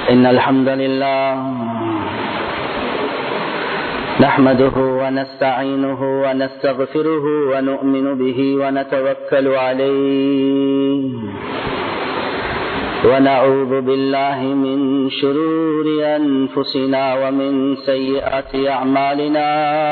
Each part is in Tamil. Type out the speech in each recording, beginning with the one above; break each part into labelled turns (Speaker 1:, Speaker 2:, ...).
Speaker 1: إن الحمد لله نحمده ونستعينه ونستغفره ونؤمن به ونتوكل عليه ونعوذ بالله من شرور أنفسنا ومن سيئات أعمالنا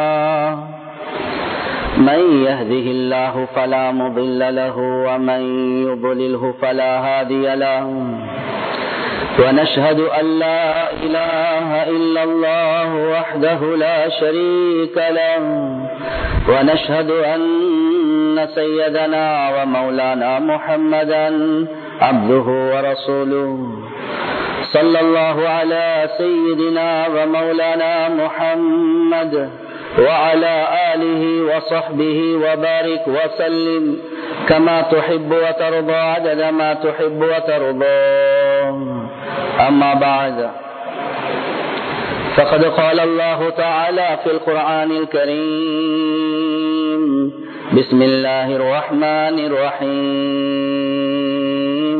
Speaker 1: من يهده الله فلا مضل له ومن يضلله فلا هادي له ونشهد أن لا إله إلا الله وحده لا شريك له ونشهد أن سيدنا ومولانا محمدا عبده ورسوله صلى الله على سيدنا ومولانا محمد وعلى آله وصحبه وبارك وسلم كما تحب وترضى عدد ما تحب وترضى أما بعد فقد قال الله تعالى في القرآن الكريم بسم الله الرحمن الرحيم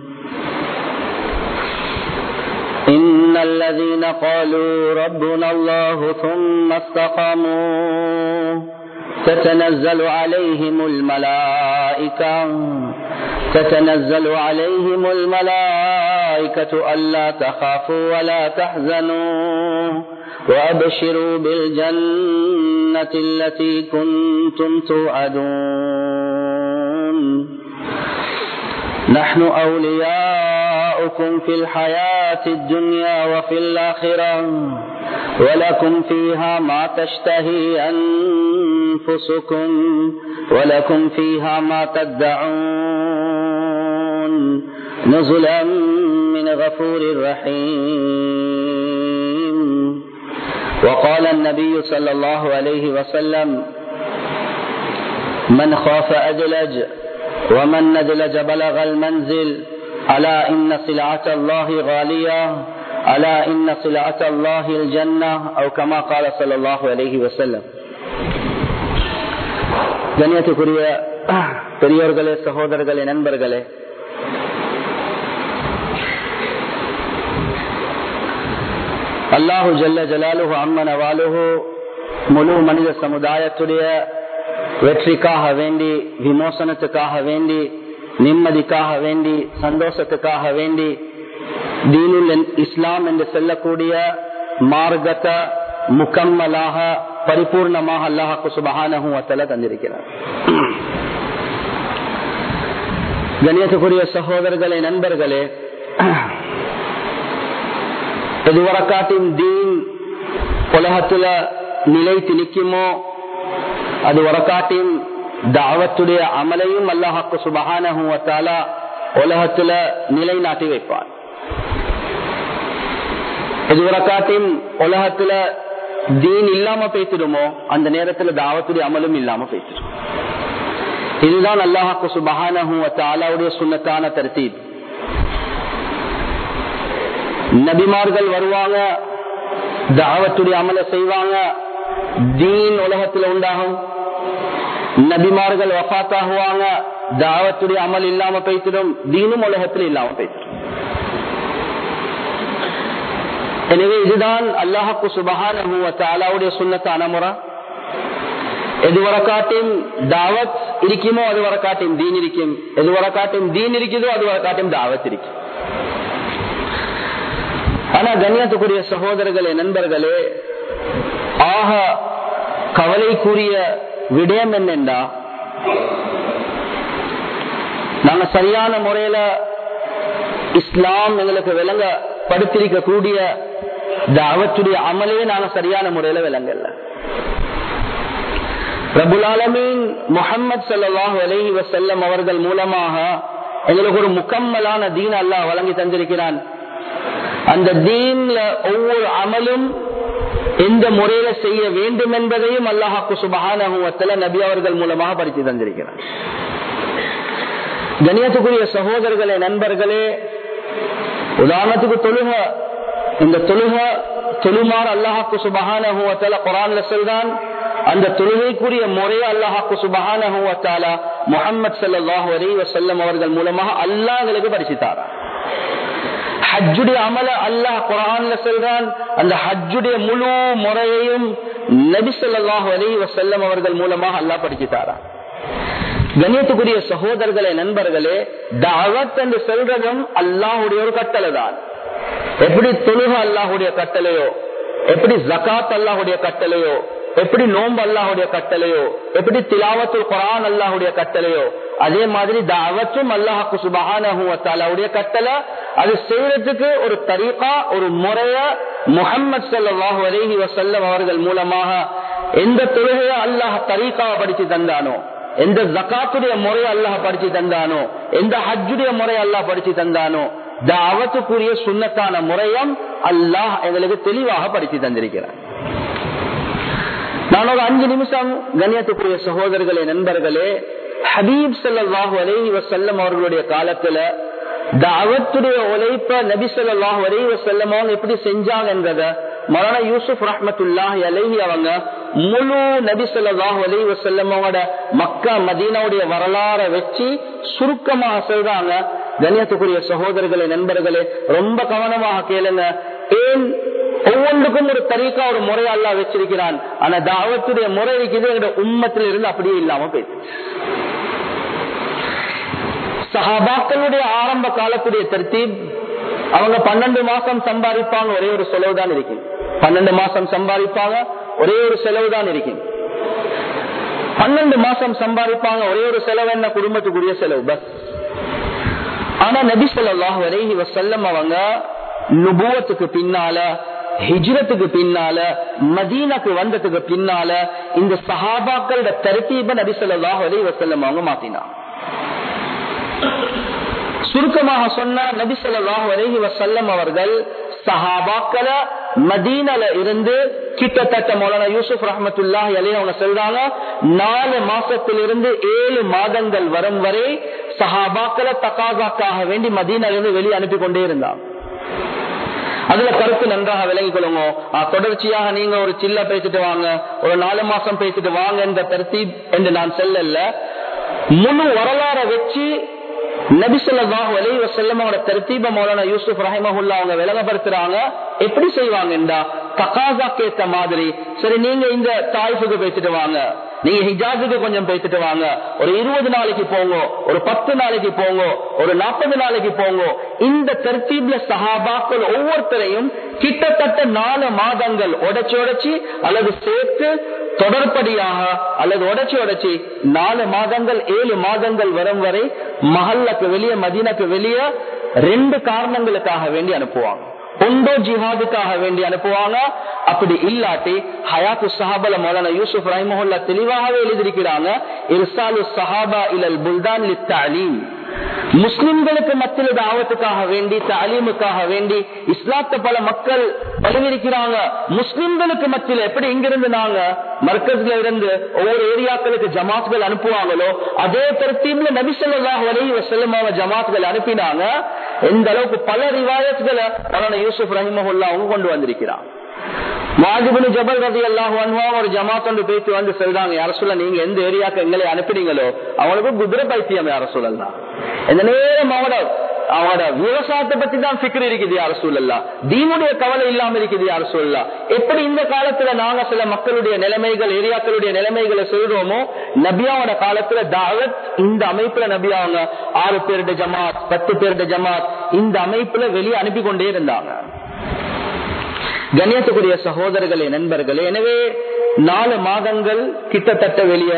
Speaker 1: إن الذين قالوا ربنا الله ثم استقاموا تتنزل عليهم الملائكة تتنزل عليهم الملائكة ألا تخافوا ولا تحزنوا وأبشروا بالجنة التي كنتم توعدون نحن أولياؤكم في الحياة الدنيا وفي الآخرة ولكم فيها ما تشتهي أنفسكم ولكم فيها ما تدعون نزلا من غفور رحيم وقال النبي صلى الله عليه وسلم من خاف أدلج ومن ندلج بلغ المنزل ألا إن سلعة الله غالية ألا إن سلعة الله الجنة أو كما قال صلى الله عليه وسلم கண்ணியத்துக்குரிய பெரியோர்களே சகோதரர்களே நண்பர்களே அல்லாஹு ஜல்ல ஜலாலுஹு அம்மன் அவாலுஹு முழு மனித சமுதாயத்துடைய வெற்றிக்காக வேண்டி விமோசனத்துக்காக வேண்டி நிம்மதிக்காக வேண்டி சந்தோஷத்துக்காக வேண்டி தீனுல் இஸ்லாம் என்று சொல்லக்கூடிய மார்க்கத்தை முக்கம்மலாக பரிபூர்ணமாக அல்லாஹாக்கு சுபகானகும் அத்தல தந்திருக்கிறார் கணியத்துக்குரிய சகோதரர்களே நண்பர்களே எதுவரக்காட்டின் தீன் உலகத்துல நிலைத்து நிற்குமோ அது வரக்காட்டின் தாவத்துடைய அமலையும் அல்லாஹாக்கு சுபகானகும் அத்தாலா உலகத்துல நிலைநாட்டி வைப்பார் எதுவரக்காட்டின் உலகத்துல தீன் இல்லாம பேசிடுமோ அந்த நேரத்துல தாவத்துடைய அமலும் இல்லாம பேசிடும் இதுதான் அல்லாஹாக்கு சுபகானகும் அத்தாலாவுடைய சுண்ணத்தான தர்த்தீப் நபிமார்கள் வருவாங்க தாவத்துடைய அமல செய்வாங்க தீன் உலகத்துல உண்டாகும் நபிமார்கள் வஃத்தாகுவாங்க தாவத்துடைய அமல் இல்லாம பேசிடும் தீனும் உலகத்தில் இல்லாம பேசிடும் எனவே இதுதான் அல்லாஹாக்கு சுபகானுடைய சுண்ணத்தான முறை எது வரக்காட்டும் தாவத் இருக்குமோ அது வரக்காட்டும் தீன் இருக்கும் எது வரக்காட்டும் தீன் இருக்குதோ அது வரக்காட்டும் தாவத் இருக்கும் ஆனா கண்ணியத்துக்குரிய சகோதரர்களே நண்பர்களே ஆக கவலைக்குரிய விடயம் என்னென்றா நாங்க சரியான முறையில இஸ்லாம் எங்களுக்கு விளங்க படுத்திருக்க கூடிய தாவத்துடைய அமலே நாங்க சரியான முறையில விளங்கல பிரபுலாலமீன் முகமது சல்லாஹூ அலஹி வசல்லம் அவர்கள் மூலமாக எங்களுக்கு ஒரு முக்கம்மலான தீன் அல்லாஹ் வழங்கி தந்திருக்கிறான் அந்த தீன்ல ஒவ்வொரு அமலும் எந்த முறையில செய்ய வேண்டும் என்பதையும் அல்லாஹாக்கு சுபகான நபி அவர்கள் மூலமாக படித்து தந்திருக்கிறார் கணியத்துக்குரிய சகோதரர்களே நண்பர்களே உதாரணத்துக்கு தொழுக இந்த தொழுக தொழுமாறு அல்லாஹாக்கு சுபகான குரான்ல சொல்றான் அந்த தொழுகைக்குரிய முறையை அல்லாஹாக்கு சுபகான முகமது சல்லாஹூ அலி வசல்லம் அவர்கள் மூலமாக அல்லாஹ் எங்களுக்கு படிச்சுத்தாரா ஹஜ்ஜுடைய அமல அல்லாஹ் குரான்ல சொல்றான் அந்த ஹஜ்ஜுடைய முழு முறையையும் நபி ஸல்லல்லாஹு அலைஹி வஸல்லம் அவர்கள் மூலமாக அல்லாஹ் படிச்சுட்டாரா கண்ணியத்துக்குரிய சகோதரர்களே நண்பர்களே தாவத் என்று சொல்றதும் அல்லாஹுடைய ஒரு கட்டளை தான் எப்படி தொழுக அல்லாஹுடைய கட்டளையோ எப்படி ஜகாத் அல்லாஹுடைய கட்டளையோ எப்படி நோம்பு அல்லாஹுடைய கட்டளையோ எப்படி திலாவத்துல் குரான் அல்லாஹுடைய கட்டளையோ அதே மாதிரி தாவத்தும் அல்லாஹு சுபஹானுடைய கட்டளை அது செய்யறதுக்கு ஒரு தரீகா ஒரு முறைய முகமது சல்லாஹூ அலஹி வசல்லம் அவர்கள் மூலமாக எந்த தொழுகையோ அல்லாஹ் தரீகாவை படிச்சு தந்தானோ எந்த ஜக்காத்துடைய முறை அல்லாஹ் படிச்சு தந்தானோ எந்த ஹஜ்ஜுடைய முறை அல்லாஹ் படிச்சு தந்தானோ தாவத்துக்குரிய சுண்ணத்தான முறையும் அல்லாஹ் எங்களுக்கு தெளிவாக படிச்சு தந்திருக்கிறான் நான் ஒரு அஞ்சு நிமிஷம் கண்ணியத்துக்குரிய சகோதரர்களே நண்பர்களே ஹபீப் சல்லாஹூ அலஹி வசல்லம் அவர்களுடைய காலத்துல தாவத்துடைய உழைப்ப நபி சொல்லாஹு அலஹி வசல்லம் அவங்க எப்படி செஞ்சாங்கன்றத மரண யூசுப் ரஹமத்துல்லாஹி அலஹி அவங்க முழு நபி சொல்லாஹு அலஹி வசல்லம் அவங்களோட மக்கா மதீனாவுடைய வரலாறை வச்சு சுருக்கமாக சொல்றாங்க கண்ணியத்துக்குரிய சகோதரர்களே நண்பர்களே ரொம்ப கவனமாக கேளுங்க ஏன் ஒவ்வொன்றுக்கும் ஒரு தரீக்கா ஒரு முறை அல்லா வச்சிருக்கிறான் ஆனா தாவத்துடைய முறை இருக்குது எங்க உம்மத்தில இருந்து அப்படியே இல்லாம போயிடுச்சு சஹாபாக்களுடைய ஆரம்ப காலத்துடைய தர்த்தீப் அவங்க பன்னெண்டு மாசம் சம்பாதிப்பாங்க ஒரே ஒரு செலவு தான் இருக்கு பன்னெண்டு மாசம் சம்பாதிப்பாங்க ஒரே ஒரு செலவு தான் இருக்கு பன்னெண்டு மாசம் சம்பாதிப்பாங்க ஒரே ஒரு செலவு என்ன குடும்பத்துக்குரிய செலவு பஸ் ஆனா நபி சொல்லாஹ் வரைஹி வசல்லம் அவங்க நுபுவத்துக்கு பின்னால ஹிஜ்ரத்துக்கு பின்னால மதீனாக்கு வந்ததுக்கு பின்னால இந்த சஹாபாக்களோட தரத்தீப நபி சொல்லாஹ் வரைஹி வசல்லம் அவங்க மாத்தினாங்க சுருக்கமாக சொன்ன நபி சொல்லாஹு அலஹி வசல்லம் அவர்கள் சஹாபாக்கள மதீனல இருந்து கிட்டத்தட்ட மௌலானா யூசுப் ரஹமத்துல்லா அலி அவங்க சொல்றாங்க நாலு மாசத்திலிருந்து ஏழு மாதங்கள் வரும் வரை சஹாபாக்கள தகாசாக்காக வேண்டி மதீனால இருந்து வெளியே அனுப்பி கொண்டே இருந்தாங்க அதுல கருத்து நன்றாக விளங்கிக் கொள்ளுங்க தொடர்ச்சியாக நீங்க ஒரு சில்ல பேசிட்டு வாங்க ஒரு நாலு மாசம் பேசிட்டு வாங்க என்ற தர்த்தீப் என்று நான் செல்லல முழு வரலாறை வச்சு நபிசல்லாஹு அலி வசல்லமோட தர்த்தீப மௌலானா யூசுப் ரஹிமஹுல்லா அவங்க விளங்கப்படுத்துறாங்க எப்படி செய்வாங்கடா தகாசாக்கு ஏத்த மாதிரி சரி நீங்க இந்த தாய்ஃபுக்கு பேசிட்டு வாங்க நீங்க ஹிஜாஸுக்கு கொஞ்சம் பேசிட்டு வாங்க ஒரு இருபது நாளைக்கு போங்க ஒரு பத்து நாளைக்கு போங்க ஒரு நாற்பது நாளைக்கு போங்க இந்த தர்த்தீப்ல சஹாபாக்கள் ஒவ்வொருத்தரையும் கிட்டத்தட்ட நாலு மாதங்கள் உடைச்சு உடைச்சு அல்லது சேர்த்து தொடர்படியாக அல்லது உடைச்சு உடைச்சு நாலு மாதங்கள் ஏழு மாதங்கள் வரும் வரை மஹல்லுக்கு வெளியே மதீனக்கு வெளியே ரெண்டு காரணங்களுக்காக வேண்டி அனுப்புவாங்க ஒன்றோ ஜிஹாதுக்காக வேண்டி அனுப்புவாங்க அப்படி இல்லாட்டி ஹயாத்து சஹாபல மௌலானா யூசுப் ரஹிமஹுல்லா தெளிவாகவே எழுதியிருக்கிறாங்க இர்சாலு சஹாபா இலல் புல்தான் லித்தாலீம் முஸ்லிம்களுக்கு மத்தியில் தாவத்துக்காக வேண்டி தாலீமுக்காக வேண்டி இஸ்லாத்த பல மக்கள் பதவிருக்கிறாங்க முஸ்லிம்களுக்கு மத்தியில் எப்படி இங்கிருந்து நாங்க மர்க்கஸ்ல இருந்து ஒவ்வொரு ஏரியாக்களுக்கு ஜமாத்கள் அனுப்புவாங்களோ அதே தரத்தீப்ல நபிசல்லாஹ் வரை செல்லுமாவ ஜமாத்கள் அனுப்பினாங்க எந்த அளவுக்கு பல ரிவாயத்களை யூசுப் ரஹிமஹுல்லா அவங்க கொண்டு வந்திருக்கிறாங்க மாதிபுனு ஜபல் ரதி அல்லாஹ் ஒரு ஜமாத் ஒன்று பேசி வந்து சொல்றாங்க யார சொல்ல நீங்க எந்த ஏரியாக்கு எங்களை அனுப்பினீங்களோ அவனுக்கு குதிரை பைத்தியம் யார சொல்லலாம் இந்த நேரம் அவனோட அவனோட விவசாயத்தை பத்தி தான் சிக்கர் இருக்குது யார சொல்லலாம் தீனுடைய கவலை இல்லாம இருக்குது யார சொல்லலாம் எப்படி இந்த காலத்துல நாங்க சில மக்களுடைய நிலைமைகள் ஏரியாக்களுடைய நிலைமைகளை சொல்றோமோ நபியாவோட காலத்துல தாவத் இந்த அமைப்புல நபியாவங்க ஆறு பேருடைய ஜமாத் பத்து பேருடைய ஜமாத் இந்த அமைப்புல வெளியே அனுப்பி கொண்டே இருந்தாங்க கண்ணியத்துக்குரிய சகோதரர்களே நண்பர்களே எனவே நாலு மாதங்கள் கிட்டத்தட்ட வெளியே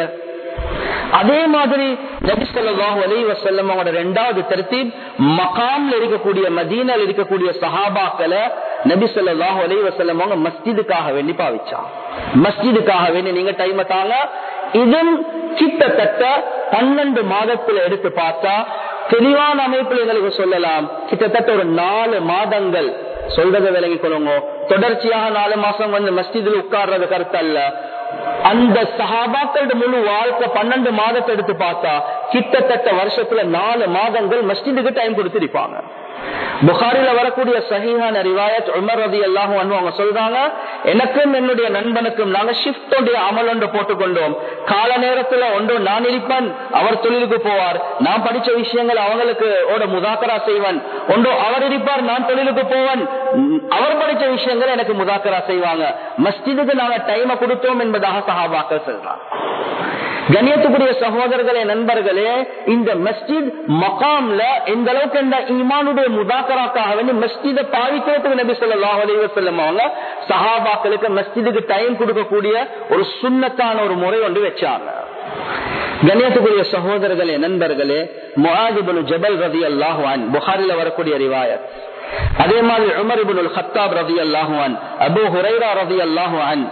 Speaker 1: அதே மாதிரி நபிசல்லாஹு அலி வசல்லம் அவங்களோட ரெண்டாவது தரத்தீப் மகாம்ல இருக்கக்கூடிய மதீனல் இருக்கக்கூடிய சஹாபாக்களை நபிசல்லாஹு அலி வசல்லம் அவங்க மஸ்ஜிதுக்காக வேண்டி பாவிச்சான் மஸ்ஜிதுக்காக வேண்டி நீங்க டைம் தாங்க இதும் கிட்டத்தட்ட பன்னெண்டு மாதத்துல எடுத்து பார்த்தா தெளிவான அமைப்புல எங்களுக்கு சொல்லலாம் கிட்டத்தட்ட ஒரு நாலு மாதங்கள் சொல்றதை விலகி கொள்ளுங்க தொடர்ச்சியாக நாலு மாசம் வந்து மஸ்ஜிதில் உட்கார்றது கருத்து அல்ல அந்த சஹாபாக்களோட முழு வாழ்க்கை பன்னெண்டு மாதத்தை எடுத்து பார்த்தா கிட்டத்தட்ட வருஷத்துல நாலு மாதங்கள் மஸ்ஜிதுக்கு டைம் கொடுத்திருப்பாங்க புகாரில வரக்கூடிய சஹீஹான ரிவாயத் உமர் ரதி அல்லாஹும் அவங்க சொல்றாங்க எனக்கும் என்னுடைய நண்பனுக்கும் நாங்க ஷிப்டோடைய அமல் ஒன்று போட்டுக்கொண்டோம் கால நேரத்துல ஒன்று நான் இருப்பேன் அவர் தொழிலுக்கு போவார் நான் படிச்ச விஷயங்கள் அவங்களுக்கு ஓட முதாக்கரா செய்வன் ஒன்றோ அவர் இருப்பார் நான் தொழிலுக்கு போவன் அவர் படிச்ச விஷயங்கள் எனக்கு முதாக்கரா செய்வாங்க மஸ்ஜிதுக்கு நாங்க டைமை கொடுத்தோம் என்பதாக சஹாபாக்கள் சொல்றாங்க கண்ணியத்துக்குரிய சகோதரர்களே நண்பர்களே இந்த மஸ்ஜித் மகாம்ல எந்த அளவுக்கு இந்த ஈமானுடைய முதாக்கராக்காக வேண்டி மஸ்ஜிதை பாவிக்கிறதுக்கு நபி சொல்லாஹ் அலைவசல்லம் அவங்க சஹாபாக்களுக்கு மஸ்ஜிதுக்கு டைம் கொடுக்கக்கூடிய ஒரு சுண்ணத்தான ஒரு முறை ஒன்று வச்சாங்க கண்ணியத்துக்குரிய சகோதரர்களே நண்பர்களே முஹாதிபுல் ஜபல் ரதி அல்லாஹுவான் புகாரில வரக்கூடிய ரிவாயத் அதே மாதிரி உமர் இபுல் ஹத்தாப் ரதி அல்லாஹுவான் அபு ஹுரைரா ரதி அல்லாஹுவான்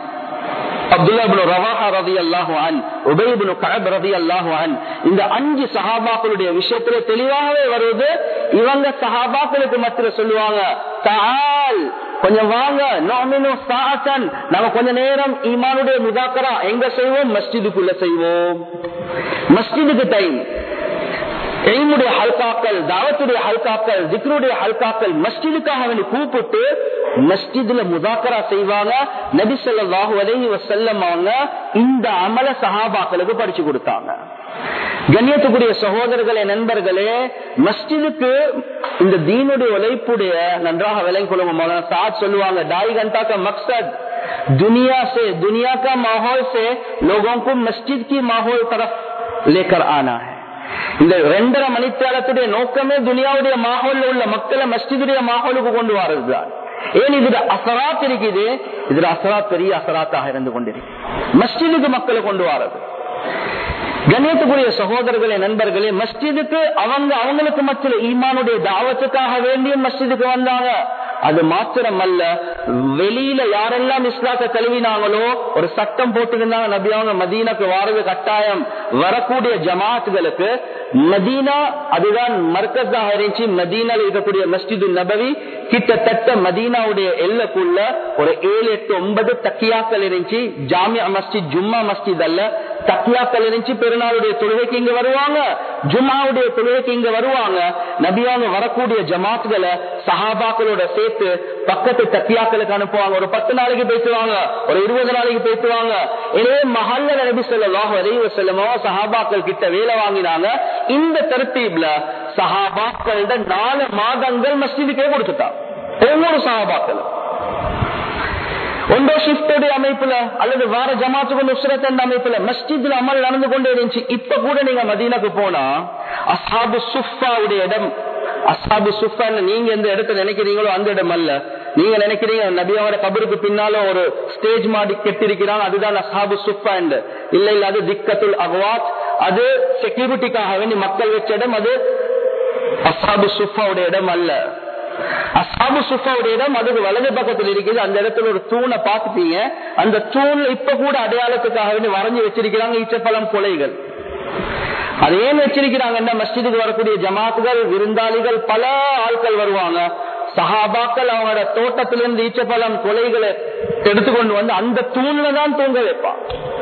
Speaker 1: இந்த அஞ்சு சஹாபாக்களுடைய விஷயத்துல தெளிவாகவே வருவது இவங்க சஹாபாக்களுக்கு மத்திய சொல்லுவாங்க கொஞ்சம் வாங்க நாம கொஞ்ச நேரம் ஈமானுடைய முதாக்கரா எங்க செய்வோம் மஸ்ஜிதுக்குள்ள செய்வோம் மஸ்ஜிதுக்கு டைம் எய்முடைய ஹல்காக்கள் தாவத்துடைய ஹல்காக்கள் திக்ருடைய ஹல்காக்கள் மஸ்ஜிதுக்காக வேண்டி கூப்பிட்டு மஸ்ஜிதுல முதாக்கரா செய்வாங்க நபி சொல்லாஹு அலஹி வசல்லம் அவங்க இந்த அமல சஹாபாக்களுக்கு படிச்சு கொடுத்தாங்க கண்ணியத்துக்குரிய சகோதரர்களே நண்பர்களே மஸ்ஜிதுக்கு இந்த தீனுடைய உழைப்புடைய நன்றாக விலை கொள்ளும் சாத் சொல்லுவாங்க டாய் கண்டா का मकसद दुनिया से दुनिया का माहौल से लोगों को मस्जिद की माहौल तरफ लेकर आना है இந்த ரெண்டரை மணித்தாளத்துடைய நோக்கமே துனியாவுடைய மாஹோல்ல உள்ள மக்களை மஸ்ஜிதுடைய மாஹோலுக்கு கொண்டு வரதுதான் ஏன் இதுல அசராத் இருக்குது இதுல அசராத் பெரிய அசராத்தாக இருந்து கொண்டிருக்கு மஸ்ஜிதுக்கு மக்களை கொண்டு வரது கணேசக்குரிய சகோதரர்களே நண்பர்களே மஸ்ஜிதுக்கு அவங்க அவங்களுக்கு மத்தியில் ஈமானுடைய தாவத்துக்காக வேண்டியும் மஸ்ஜிதுக்கு வந்தாங்க அது மாத்திரம் அல்ல வெளியில யாரெல்லாம் இஸ்லாத்தை தழுவினாங்களோ ஒரு சட்டம் போட்டுருந்தாங்க நபி அவங்க மதீனாக்கு வாரது கட்டாயம் வரக்கூடிய ஜமாத்துகளுக்கு மதீனா அதுதான் மர்க்கஸாக இருந்துச்சு மதீனால இருக்கக்கூடிய மஸ்ஜிது நபவி கிட்டத்தட்ட மதீனாவுடைய எல்லைக்குள்ள ஒரு ஏழு எட்டு ஒன்பது தக்கியாக்கள் இருந்துச்சு ஜாமியா மஸ்ஜித் ஜும்மா மஸ்ஜித் அல்ல தக்கியாக்கள் இருந்துச்சு பெருநாளுடைய தொழுகைக்கு இங்க வருவாங்க ஜும்மாவுடைய தொழுகைக்கு இங்க வருவாங்க நபியாங்க வரக்கூடிய ஜமாத்துகளை சஹாபாக்களோட சேர்த்து பக்கத்து தக்கியாக்களுக்கு அனுப்புவாங்க ஒரு பத்து நாளைக்கு பேசுவாங்க ஒரு இருபது நாளைக்கு பேசுவாங்க எனவே மஹல்ல நபி சொல்லலாம் வரைவ செல்லமோ சஹாபாக்கள் கிட்ட வேலை வாங்கினாங்க இந்த தரத்தீப்ல சஹாபாக்கள நாலு மாதங்கள் மஸ்ஜிதுக்கே கொடுத்துட்டாங்க ஒவ்வொரு சஹாபாக்களும் ஒன்றோ ஷிப்டோடைய அமைப்புல அல்லது வார ஜமாத்துக்கு நுஸ்ரத் என்ற அமைப்புல மஸ்ஜித்ல அமல் நடந்து கொண்டே இருந்துச்சு இப்ப கூட நீங்க மதீனாக்கு போனா அசாபு சுஃபாவுடைய இடம் அசாபு சுஃபா நீங்க எந்த இடத்த நினைக்கிறீங்களோ அந்த இடம் அல்ல நீங்க நினைக்கிறீங்க நபியாவோட கபருக்கு பின்னால ஒரு ஸ்டேஜ் மாடி கெட்டிருக்கிறாங்க அதுதான் அசாபு சுஃபா இல்ல இல்ல அது திக்கத்துல் அகவாத் அது செக்யூரிட்டிக்காக வேண்டி மக்கள் வச்ச இடம் அது அசாபு சுஃபாவுடைய இடம் அல்ல அசாபு சுஃபாவுடைய இடம் அதுக்கு வலது பக்கத்தில் இருக்குது அந்த இடத்துல ஒரு தூணை பார்த்துட்டீங்க அந்த தூண்ல இப்ப கூட அடையாளத்துக்காக வேண்டி வரைஞ்சு வச்சிருக்கிறாங்க ஈச்சப்பழம் கொலைகள் அது ஏன் வச்சிருக்கிறாங்கன்னா மஸ்ஜிதுக்கு வரக்கூடிய ஜமாத்துகள் விருந்தாளிகள் பல ஆட்கள் வருவாங்க சஹாபாக்கள் அவங்களோட தோட்டத்திலிருந்து ஈச்சப்பழம் கொலைகளை எடுத்துக்கொண்டு வந்து அந்த தூண்ல தான் தூங்க வைப்பான்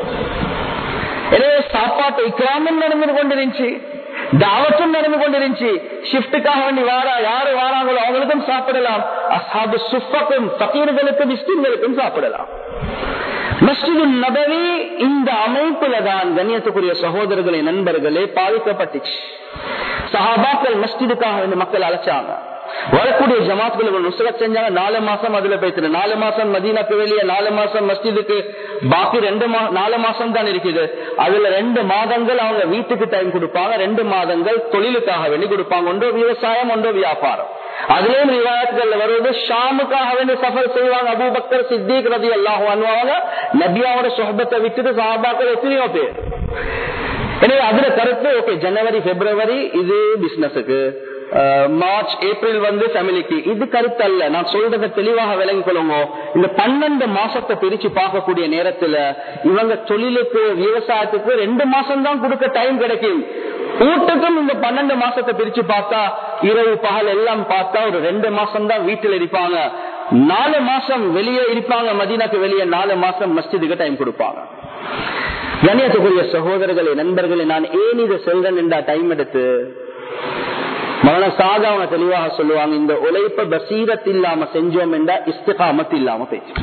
Speaker 1: எனவே சாப்பாட்டு இக்கிராமும் நடந்து கொண்டிருந்துச்சு தாவத்தும் நடந்து கொண்டிருந்துச்சு ஷிப்டுக்காக வேண்டி வாரா யாரு வாராங்களோ அவங்களுக்கும் சாப்பிடலாம் அசாபு சுஃபக்கும் பக்கீர்களுக்கும் மிஸ்டின்களுக்கும் சாப்பிடலாம் மஸ்ஜிது நபவி இந்த அமைப்புல தான் கண்ணியத்துக்குரிய சகோதரர்களே நண்பர்களே பாதிக்கப்பட்டுச்சு சஹாபாக்கள் மஸ்ஜிதுக்காக வேண்டி மக்கள் அழைச்சாங்க வரக்கூடிய ஜமாத்துகள் நுசரத் செஞ்சாங்க நாலு மாசம் அதுல போயிட்டு நாலு மாசம் மதீனாக்கு வெளியே நாலு மாசம் மஸ்ஜிதுக்கு பாக்கி ரெண்டு நாலு மாசம் தான் இருக்குது அதுல ரெண்டு மாதங்கள் அவங்க வீட்டுக்கு டைம் கொடுப்பாங்க ரெண்டு மாதங்கள் தொழிலுக்காக வேண்டி கொடுப்பாங்க ஒன்றோ விவசாயம் ஒன்றோ வியாபாரம் அதுலயும் விவாதத்துல வருவது ஷாமுக்காக வேண்டி சஃபர் செய்வாங்க அபுபக்கர் சித்திக் ரதி எல்லாம் பண்ணுவாங்க நபியாவோட சொஹபத்தை விட்டுட்டு சாபாக்கள் எத்தனையோ பேர் எனவே அதுல கருத்து ஓகே ஜனவரி பிப்ரவரி இது பிசினஸுக்கு மார்ச் ஏப்ரல் வந்து ஃபேமிலிக்கு இது கருத்து அல்ல நான் சொல்றத தெளிவாக விளங்கி கொள்ளுங்க இந்த பன்னெண்டு மாசத்தை பிரிச்சு பார்க்கக்கூடிய நேரத்துல இவங்க தொழிலுக்கு விவசாயத்துக்கு ரெண்டு மாசம் தான் கொடுக்க டைம் கிடைக்கும் வீட்டுக்கும் இந்த பன்னெண்டு மாசத்தை பிரிச்சு பார்த்தா இரவு பகல் எல்லாம் பார்த்தா ஒரு ரெண்டு மாசம் தான் வீட்டில் இருப்பாங்க நாலு மாசம் வெளியே இருப்பாங்க மதீனாக்கு வெளியே நாலு மாசம் மஸ்ஜிதுக்கு டைம் கொடுப்பாங்க கணியத்துக்குரிய சகோதரர்களே நண்பர்களே நான் ஏன் இதை சொல்றேன் என்றா டைம் எடுத்து மரண சாதா அவங்க தெளிவாக சொல்லுவாங்க இந்த உழைப்ப பசீரத் இல்லாம செஞ்சோம் என்ற இஸ்திகாமத் இல்லாம பேச்சு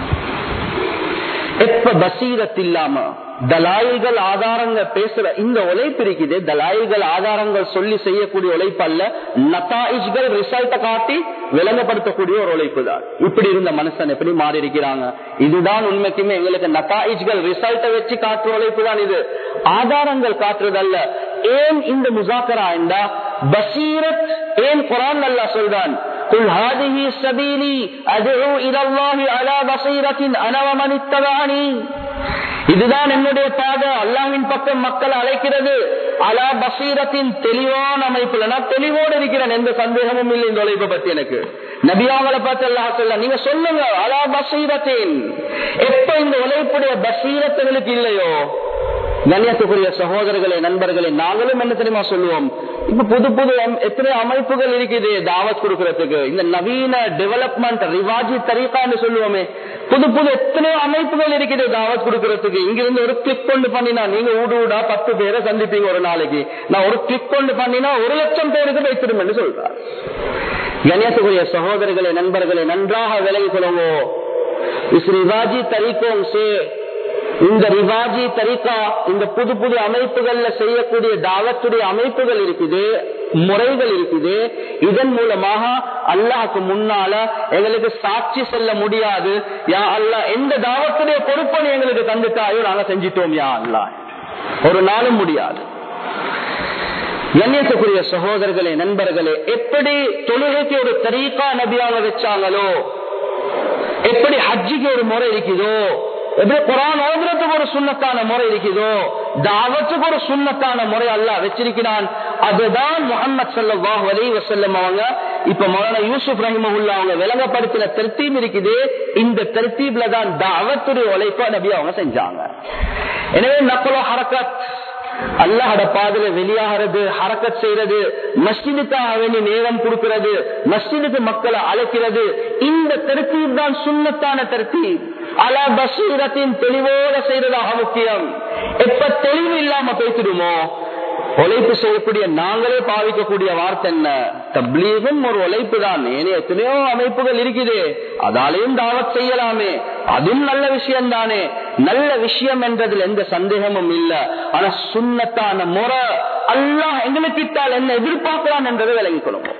Speaker 1: எப்ப பசீரத் இல்லாம தலாயில்கள் ஆதாரங்கள் பேசுற இந்த உழைப்பு இருக்குது தலாயில்கள் ஆதாரங்கள் சொல்லி செய்யக்கூடிய உழைப்பு அல்ல நத்தாயிஜ்கள் ரிசல்ட்டை காட்டி விளங்கப்படுத்தக்கூடிய ஒரு உழைப்பு தான் இப்படி இருந்த மனுஷன் எப்படி மாறி இருக்கிறாங்க இதுதான் உண்மைக்குமே எங்களுக்கு நத்தாயிஜ்கள் ரிசல்ட்டை வச்சு காட்டுற உழைப்பு தான் இது ஆதாரங்கள் காட்டுறதல்ல ஏன் இந்த முசாக்கரா என்றா பசீரத் ஏன் குரான் அல்லா சொல்றான் قل هذه سبيلي ادعو الى الله على بصيره انا ومن اتبعني இதுதான் என்னுடைய பாதை அல்லாவின் பக்கம் மக்கள் அழைக்கிறது அலா பசீரத்தின் தெளிவான அமைப்புல நான் தெளிவோடு இருக்கிறேன் எந்த சந்தேகமும் இல்லை இந்த உழைப்பை பத்தி எனக்கு நபியாவளை பார்த்து அல்லா சொல்ல நீங்க சொல்லுங்க அலா பசீரத்தின் எப்ப இந்த உழைப்புடைய பசீரத்துகளுக்கு இல்லையோ கண்ணியத்துக்குரிய சகோதரர்களே நண்பர்களே நாங்களும் என்ன தெரியுமா சொல்லுவோம் இப்ப புது புது எத்தனை அமைப்புகள் இருக்குது தாவத் கொடுக்கறதுக்கு இந்த நவீன டெவலப்மெண்ட் ரிவாஜி தரீகான்னு சொல்லுவோமே புது புது எத்தனை அமைப்புகள் இருக்குது தாவத் கொடுக்கறதுக்கு இங்கிருந்து ஒரு கிளிக் கொண்டு பண்ணினா நீங்க ஊடு ஊடா பத்து பேரை சந்திப்பீங்க ஒரு நாளைக்கு நான் ஒரு கிளிக் கொண்டு பண்ணினா ஒரு லட்சம் பேருக்கு வைத்திரும் என்று சொல்றார் கணேசகுரிய சகோதரர்களே நண்பர்களே நன்றாக விலகி கொள்ளுங்கோ இஸ் ரிவாஜி தரீக்கோம் சே இந்த ரிவாஜி தரிகா இந்த புது புது அமைப்புகள்ல செய்யக்கூடிய தாவத்துடைய அமைப்புகள் இருக்குது முறைகள் இருக்குது இதன் மூலமாக அல்லாஹுக்கு முன்னால எங்களுக்கு சாட்சி சொல்ல முடியாது யா அல்லா எந்த தாவத்துடைய பொறுப்பை எங்களுக்கு தந்துட்டாயோ நாங்க செஞ்சிட்டோம் யா அல்லா ஒரு நாளும் முடியாது கண்ணியத்துக்குரிய சகோதரர்களே நண்பர்களே எப்படி தொழுகைக்கு ஒரு தரீகா நபியாக வச்சாங்களோ எப்படி ஹஜ்ஜிக்கு ஒரு முறை இருக்குதோ எப்படி குரான் ஓதுறதுக்கு ஒரு சுண்ணத்தான முறை இருக்குதோ தாவத்துக்கு ஒரு சுண்ணத்தான முறை அல்ல வச்சிருக்கிறான் அதுதான் முகமது சல்லாஹ் அலி வசல்லம் அவங்க இப்ப மௌலான யூசுப் ரஹிமஹுல்லா அவங்க விளங்கப்படுத்தின தெர்த்தீப் இருக்குது இந்த தெர்த்தீப்ல தான் தாவத்துடைய உழைப்பா நபி அவங்க செஞ்சாங்க எனவே நக்கலோ ஹரக்கத் அல்லாஹட பாதையில வெளியாகிறது ஹரக்கத் செய்யறது மஸ்ஜிதுக்காக வேண்டி நேரம் கொடுக்கிறது மஸ்ஜிதுக்கு மக்களை அழைக்கிறது இந்த தருத்தீப் தான் சுண்ணத்தான தருத்தீப் அலா பசீரத்தின் தெளிவோட செய்யறதாக முக்கியம் எப்ப தெளிவு இல்லாம பேசிடுமோ உழைப்பு செய்யக்கூடிய நாங்களே பாவிக்கக்கூடிய வார்த்தை என்ன தப்லீகும் ஒரு உழைப்பு தான் ஏனே எத்தனையோ அமைப்புகள் இருக்குது அதாலையும் தாவத் செய்யலாமே அதுவும் நல்ல விஷயம் தானே நல்ல விஷயம் என்றதில் எந்த சந்தேகமும் இல்ல ஆனா சுண்ணத்தான முறை அல்லாஹ் எங்களுக்கு இட்டால் என்ன எதிர்பார்க்கலாம் என்றதை விளங்கிக் கொள்ளும்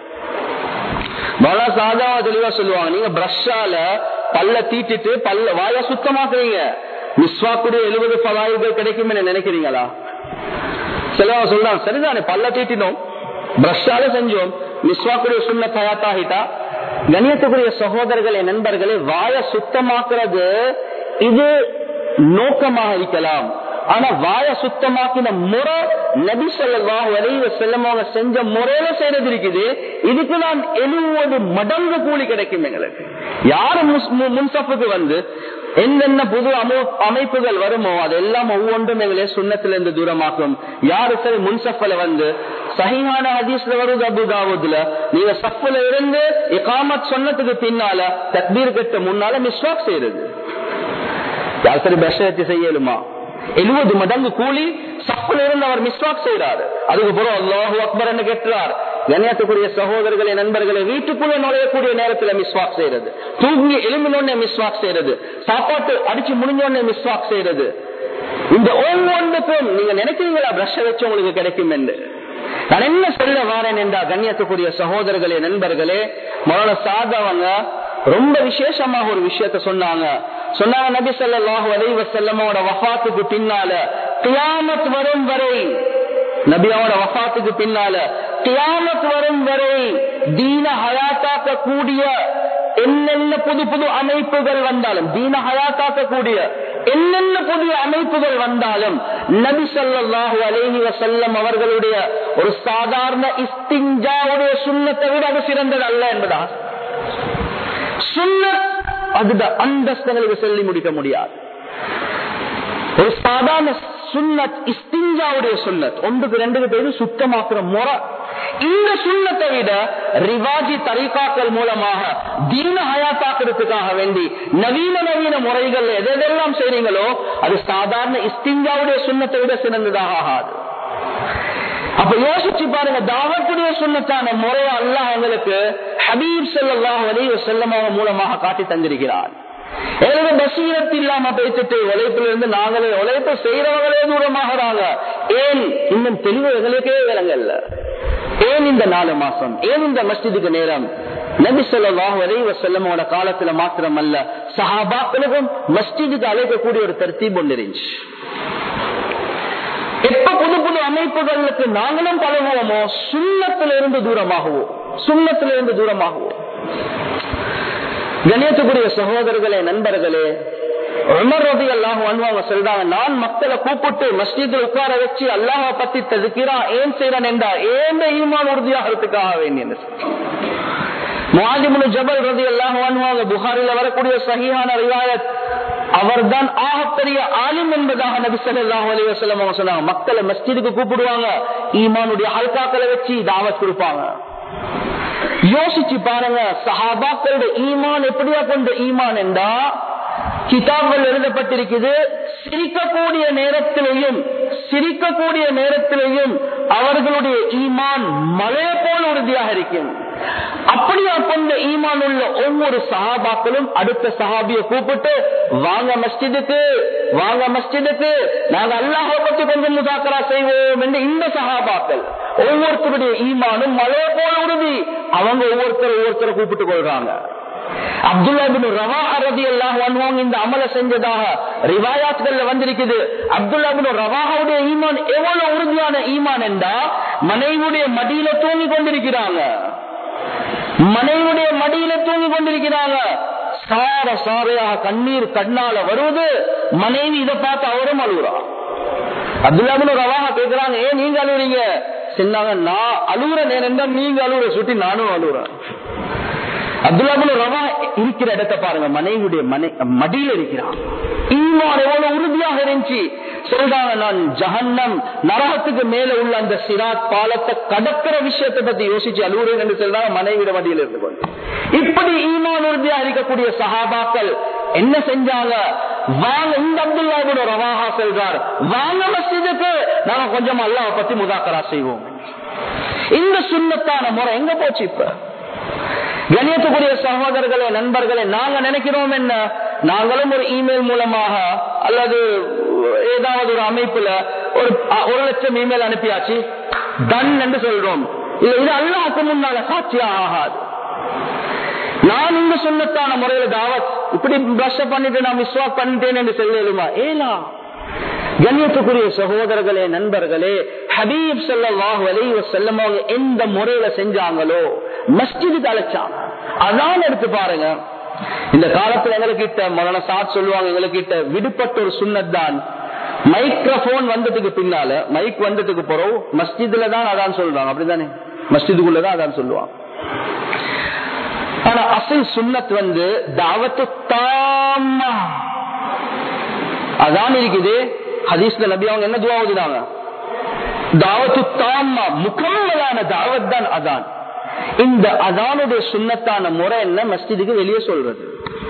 Speaker 1: மழை சாதாவா தெளிவா சொல்லுவாங்க நீங்க பிரஷால பல்ல தீட்டிட்டு பல்ல வாய சுத்தமாக்குறீங்க மிஸ்வாக்குடைய எழுபது பலாயுகள் கிடைக்கும் நினைக்கிறீங்களா சிலவங்க சொல்றாங்க சரிதானே பல்ல தீட்டினோம் பிரஷால செஞ்சோம் மிஸ்வாக்குடைய சுண்ண தயாத்தாகிட்டா கணியத்துக்குரிய சகோதரர்களே நண்பர்களே வாய சுத்தமாக்குறது இது நோக்கமாக இருக்கலாம் ஆனா வாய சுத்தமாக்கின முறை நபி சொல்லலாம் வரைவ செல்லமாக செஞ்ச முறையில செய்யறது இருக்குது இதுக்கு நான் எழுபது மடங்கு கூலி கிடைக்கும் எங்களுக்கு யாரு முன்சப்புக்கு வந்து என்னென்ன புது அமைப்புகள் வருமோ அதெல்லாம் ஒவ்வொன்றும் எங்களே சுண்ணத்திலிருந்து தூரமாக்கும் யாரு சரி முன்சப்பல வந்து சஹிஹான ஹதீஸ்ல வருது அபுதாவுதுல நீங்க சப்புல இருந்து இகாமத் சொன்னதுக்கு பின்னால தக்பீர் கட்ட முன்னால மிஸ்வாக் செய்யறது யார் சரி பஷத்தை செய்யலுமா எழுபது மடங்கு கூலி சப்புல இருந்து அவர் மிஸ்வாக் செய்யறாரு அதுக்கு பிறகு அல்லாஹு அக்பர் என்று கேட்கிறார் கண்ணியத்துக்குரிய சகோதரர்களே நண்பர்களை வீட்டுக்குள்ள நுழையக்கூடிய நேரத்துல மிஸ்வாக் செய்யறது தூங்கி எலும்பினோடனே மிஸ்வாக் செய்யறது சாப்பாட்டு அடிச்சு முடிஞ்சோடனே மிஸ்வாக் செய்யறது இந்த ஒவ்வொன்றுக்கும் நீங்க நினைக்கிறீங்களா பிரஷ வச்சு உங்களுக்கு கிடைக்கும் என்று நான் என்ன சொல்ல வாரேன் என்றா கண்ணியத்துக்குரிய சகோதரர்களே நண்பர்களே மரண சாதவங்க ரொம்ப விசேஷமாக ஒரு விஷயத்த சொன்னாங்க சொன்னாங்க நபி சொல்லாஹு அலைவ செல்லமோட வஃத்துக்கு பின்னால கியாமத் வரும் வரை நபியாவோட வஃத்துக்கு பின்னால கியாமத் வரும் வரை தீன ஹயாத்தாக்க கூடிய என்னென்ன புது புது அமைப்புகள் வந்தாலும் தீன ஹயாத்தாக்க கூடிய என்னென்ன புதிய அமைப்புகள் வந்தாலும் நபி சொல்லாஹு அலேஹி வசல்லம் அவர்களுடைய ஒரு சாதாரண இஸ்திஞ்சாவுடைய சுண்ணத்தை விட அது சிறந்தது அல்ல என்பதா சுண்ணத் அதுட அந்தஸ்தங்களுக்கு சொல்லி முடிக்க முடியாது ஒரு சாதாரண சுண்ணத் இஸ்திஞ்சாவுடைய சுண்ணத் ஒன்றுக்கு ரெண்டு பேரும் சுத்தமாக்குற முறை இந்த சுண்ணத்தை விட ரிவாஜி தரிகாக்கள் மூலமாக தீன ஹயாத்தாக்குறதுக்காக வேண்டி நவீன நவீன முறைகள் எதெல்லாம் செய்றீங்களோ அது சாதாரண இஸ்திஞ்சாவுடைய சுண்ணத்தை விட சிறந்ததாக ஆகாது அப்ப யோசிச்சு பாருங்க தாவத்துடைய சுண்ணத்தான முறையை அல்லாஹ் எங்களுக்கு ஹபீப் ஸல்லல்லாஹு அலைஹி வஸல்லம் அவங்க மூலமாக காட்டி தந்திருக்கிறார் எங்களுக்கு பசீரத்து இல்லாம பேசிட்டு உழைப்புல இருந்து நாங்களே உழைப்பு செய்யறவங்களே தூரமாகறாங்க ஏன் இன்னும் தெளிவு எங்களுக்கே விளங்கல்ல ஏன் இந்த நாலு மாசம் ஏன் இந்த மஸ்ஜிதுக்கு நேரம் நபி ஸல்லல்லாஹு அலைஹி வஸல்லமோட காலத்துல மாத்திரம் அல்ல சஹாபாக்களுக்கும் மஸ்ஜிதுக்கு அழைக்கக்கூடிய ஒரு தர்த்தீப் ஒன்று இருந்துச்சு எப்ப புது புது அமைப்புகளுக்கு நாங்களும் பழகுவோமோ சுண்ணத்துல இருந்து தூரமாகவோ சுண்ணத்துல இருந்து தூரமாகவோ கணியத்துக்குரிய சகோதரர்களே நண்பர்களே உமர் ரதி அல்லாஹ் அன்வாங்க சொல்றாங்க நான் மக்களை கூப்பிட்டு மஸ்ஜிதில் உட்கார வச்சு அல்லாஹ பத்தி ததுக்கிறா ஏன் செய்யறேன் என்றா ஏன் ஈமான் உறுதியாகிறதுக்காக வேண்டிய முஹாஜிமுல் ஜபல் ரதி அல்லாஹ் அன்வாங்க புகாரில வரக்கூடிய சஹிஹான ரிவாயத் அவர்தான் ஆகப்பெரிய ஆலிம் என்பதாக நபி ஸல்லல்லாஹு அலைஹி வஸல்லம் அவங்க சொன்னாங்க மக்களை மஸ்ஜிதுக்கு கூப்பிடுவாங்க ஈமானுடைய ஹல்காக்களை வச்சு தாவத் கொடுப்பாங்க யோசிச்சு பாருங்க சஹாபாக்களுடைய ஈமான் எப்படியா கொண்ட ஈமான் என்றா கிதாப்கள் எழுதப்பட்டிருக்குது சிரிக்கக்கூடிய நேரத்திலையும் சிரிக்கக்கூடிய நேரத்திலையும் அவர்களுடைய ஈமான் மலைய போல உறுதியாக இருக்கும் அப்படியா கொண்ட ஈமான் உள்ள ஒவ்வொரு சஹாபாக்களும் அடுத்த சஹாபிய கூப்பிட்டு வாங்க மஸ்ஜிதுக்கு வாங்க மஸ்ஜிதுக்கு நாங்க அல்லாஹ் பத்தி கொஞ்சம் முதாக்கரா செய்வோம் என்று இந்த சஹாபாக்கள் ஒவ்வொருத்தருடைய ஈமானும் மலைய போல உறுதி அவங்க ஒவ்வொருத்தர் ஒவ்வொருத்தரை கூப்பிட்டு கொள்றாங்க அப்துல்லா பின் ரவா ரதி அல்லாஹ் அன்வாங்க இந்த அமல செஞ்சதாக ரிவாயாத்கள்ல வந்திருக்குது அப்துல்லா பின் ரவாஹுடைய ஈமான் எவ்வளவு உறுதியான ஈமான் என்றா மனைவியுடைய மடியில தூங்கி கொண்டிருக்கிறாங்க மனைவியுடைய மடியில தூங்கி கொண்டிருக்கிறாங்க சார சாரையாக கண்ணீர் கண்ணால வருவது மனைவி இதை பார்த்து அவரும் அழுகுறா அப்துல்லா பின் ரவாஹா கேட்கிறாங்க ஏன் நீங்க அழுகுறீங்க சொன்னாங்க நான் அழுகுற நேரம் தான் நீங்க அழுகுற சுட்டி நானும் அழுகுறேன் அப்துல்லாபுல் ரவா இருக்கிற இடத்தை பாருங்க மனைவியுடைய மனை மடியில் இருக்கிறான் ஈமான் எவ்வளவு உறுதியாக இருந்துச்சு சொல்றாங்க நான் ஜஹன்னம் நரகத்துக்கு மேல உள்ள அந்த சிராத் பாலத்தை கடக்கிற விஷயத்தை பத்தி யோசிச்சு அலுவலகம் என்று சொல்றாங்க மனைவிட மடியில் இருந்து கொண்டு இப்படி ஈமான் உறுதியாக இருக்கக்கூடிய சஹாபாக்கள் என்ன செஞ்சாங்க வாங்க இந்த அப்துல்லாபுல் ரவாஹா சொல்றார் வாங்க மஸ்ஜிதுக்கு நாங்க கொஞ்சம் அல்லாஹ் பத்தி முதாக்கரா செய்வோம் இந்த சுண்ணத்தான முறை எங்க போச்சு இப்ப கணியத்துக்குரிய சகோதரர்களே நண்பர்களே நாங்க நினைக்கிறோம் என்ன நாங்களும் ஒரு இமெயில் மூலமாக அல்லது ஏதாவது ஒரு அமைப்புல ஒரு ஒரு லட்சம் இமெயில் அனுப்பியாச்சு டன் என்று சொல்றோம் இல்ல இது அல்லாஹுக்கு முன்னால சாட்சியா ஆகாது நான் இங்க சொல்லத்தான முறையில தாவத் இப்படி பிரஷ் பண்ணிட்டு நான் விஸ்வாக் பண்ணிட்டேன் என்று சொல்லலுமா ஏலா கண்ணியத்துக்குரிய சகோதரர்களே நண்பர்களே ஹபீப் சல்லாஹு அலைவ செல்லம் அவங்க எந்த முறையில செஞ்சாங்களோ மஸ்ஜிதுக்கு அழைச்சாங்க அதான் எடுத்து பாருங்க இந்த காலத்துல எங்ககிட்ட மொதல சாத் சொல்லுவாங்க எங்ககிட்ட விடுபட்ட ஒரு சுண்ணத் தான் மைக்ரோபோன் வந்ததுக்கு பின்னால மைக் வந்ததுக்கு பிறகு மஸ்ஜிதுல தான் அதான் சொல்றாங்க அப்படித்தானே மஸ்ஜிதுக்குள்ளதான் அதான் சொல்லுவாங்க ஆனா அசல் சுண்ணத் வந்து தாவத்து தாமா அதான் இருக்குது ஹதீஸ்ல நபி அவங்க என்ன துவா ஓதுனாங்க தாவத்து தாமா முக்கம்மலான தாவத் தான் அதான் இந்த அதானுடைய சுண்ணத்தான முறை என்ன மஸ்ஜிதுக்கு வெளியே சொல்றது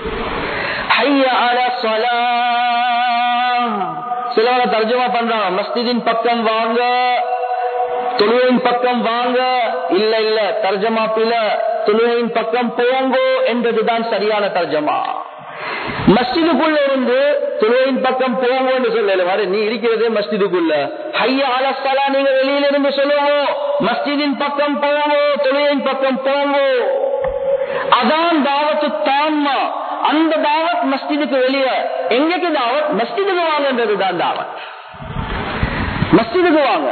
Speaker 1: சிலவங்க தர்ஜமா பண்றாங்க மஸ்ஜிதின் பக்கம் வாங்க தொழுகையின் பக்கம் வாங்க இல்ல இல்ல தர்ஜமா பில தொழுகையின் பக்கம் போங்கோ என்றதுதான் சரியான தர்ஜமா மஸ்ஜிதுக்குள்ள இருந்து தொழுகையின் பக்கம் போங்கன்னு சொல்லல நீ இருக்கிறதே மஸ்ஜிதுக்குள்ள ஹையா அலஸ்தலா நீங்க வெளியில இருந்து சொல்லுவோம் மஸ்ஜிதின் பக்கம் போங்கோ தொழுகையின் பக்கம் போங்கோ அதான் தாவத்து தான்மா அந்த தாவத் மஸ்ஜிதுக்கு வெளியே எங்களுக்கு தாவத் மஸ்ஜிதுக்கு வாங்கன்றது தான் தாவத் மஸ்ஜிதுக்கு வாங்க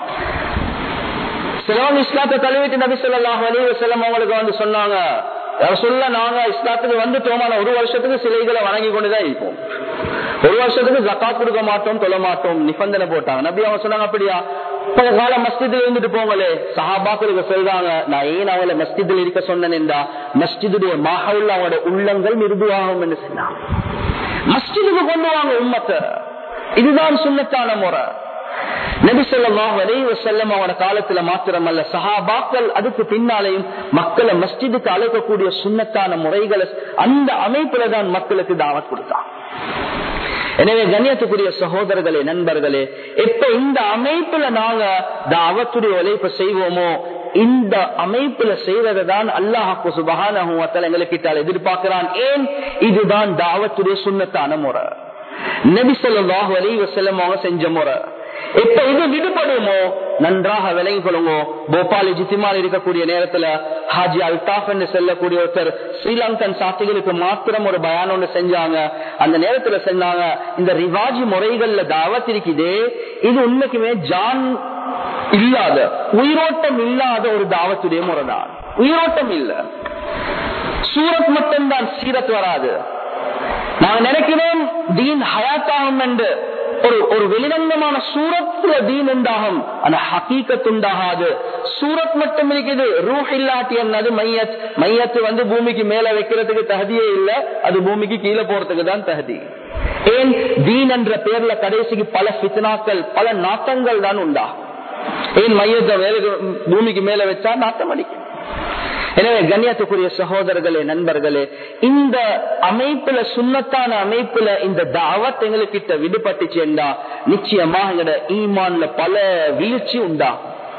Speaker 1: சிலவங்க இஸ்லாத்தை தழுவிட்டு நபி சொல்லாஹ் அலி வசல்லம் அவங்களுக்கு வந்து சொன்னாங்க சொல்ல நாங்க இஸ்லாத்துக்கு வந்துட்டோம் ஆனா ஒரு வருஷத்துக்கு சிலைகளை வணங்கி கொண்டுதான் இருப்போம் ஒரு வருஷத்துக்கு ஜக்காத் கொடுக்க மாட்டோம் தொழ மாட்டோம் நிபந்தனை போட்டாங்க நபி அவங்க சொன்னாங்க அப்படியா பல கால மஸ்ஜிதுல இருந்துட்டு போங்களே சஹாபாக்களுக்கு சொல்றாங்க நான் ஏன் அவங்கள மஸ்ஜிதில் இருக்க சொன்னேன்டா மஸ்ஜிதுடைய மகள் அவங்களோட உள்ளங்கள் மிருதுவாகும் என்று சொன்னாங்க மஸ்ஜிதுக்கு கொண்டு வாங்க உம்மத்தை இதுதான் சுண்ணத்தான முறை நபி சொல்லாஹ் செல்லம் அவன காலத்துல மாத்திரமல்ல சஹாபாக்கள் அதுக்கு பின்னாலேயும் மக்களை மஸ்ஜிதுக்கு அழைக்கக்கூடிய சுண்ணத்தான முறைகளை அந்த அமைப்புல தான் மக்களுக்கு தாவத் கொடுத்தான் எனவே கண்ணியத்துக்குரிய சகோதரர்களே நண்பர்களே எப்ப இந்த அமைப்புல நாங்க தாவத்துடைய உழைப்பு செய்வோமோ இந்த அமைப்புல செய்வதுதான் அல்லாஹாக்கு சுபகான எங்களுக்கு எதிர்பார்க்கிறான் ஏன் இதுதான் தாவத்துடைய சுண்ணத்தான முறை நபி சொல்லாஹு அலி வசல்லம் அவங்க செஞ்ச முறை எப்ப இது விடுபடுமோ நன்றாக விலகி கொள்ளுங்க போபால் ஜித்திமால் இருக்கக்கூடிய நேரத்துல ஹாஜி அல்தாப் என்று செல்லக்கூடிய ஒருத்தர் ஸ்ரீலங்கன் சாத்திகளுக்கு மாத்திரம் ஒரு பயான் ஒன்று செஞ்சாங்க அந்த நேரத்துல செஞ்சாங்க இந்த ரிவாஜி முறைகள்ல தாவத் இருக்குதே இது உண்மைக்குமே ஜான் இல்லாத உயிரோட்டம் இல்லாத ஒரு தாவத்துடைய முறைதான் உயிரோட்டம் இல்ல சூரத் மட்டும்தான் சீரத் வராது நாங்க நினைக்கிறோம் தீன் ஹயாத்தாகும் என்று ஒரு ஒரு வெளிரங்கமான சூரத்துல தீன் உண்டாகும் அந்த ஹக்கீக்கத் உண்டாகாது சூரத் மட்டும் இருக்குது ரூஹ் இல்லாட்டி என்னது மையத் மையத்து வந்து பூமிக்கு மேல வைக்கிறதுக்கு தகுதியே இல்ல அது பூமிக்கு கீழே போறதுக்கு தான் தகுதி ஏன் தீன் என்ற பேர்ல கடைசிக்கு பல பித்னாக்கள் பல நாட்டங்கள் தான் உண்டாகும் ஏன் மையத்தை மேல பூமிக்கு மேல வச்சா நாட்டம் அடிக்கும் எனவே கண்ணியத்துக்குரிய சகோதரர்களே நண்பர்களே இந்த அமைப்புல சுண்ணத்தான அமைப்புல இந்த தாவத் எங்களுக்கிட்ட விடுபட்டுச்சு என்றா நிச்சயமா எங்களோட ஈமான்ல பல வீழ்ச்சி உண்டா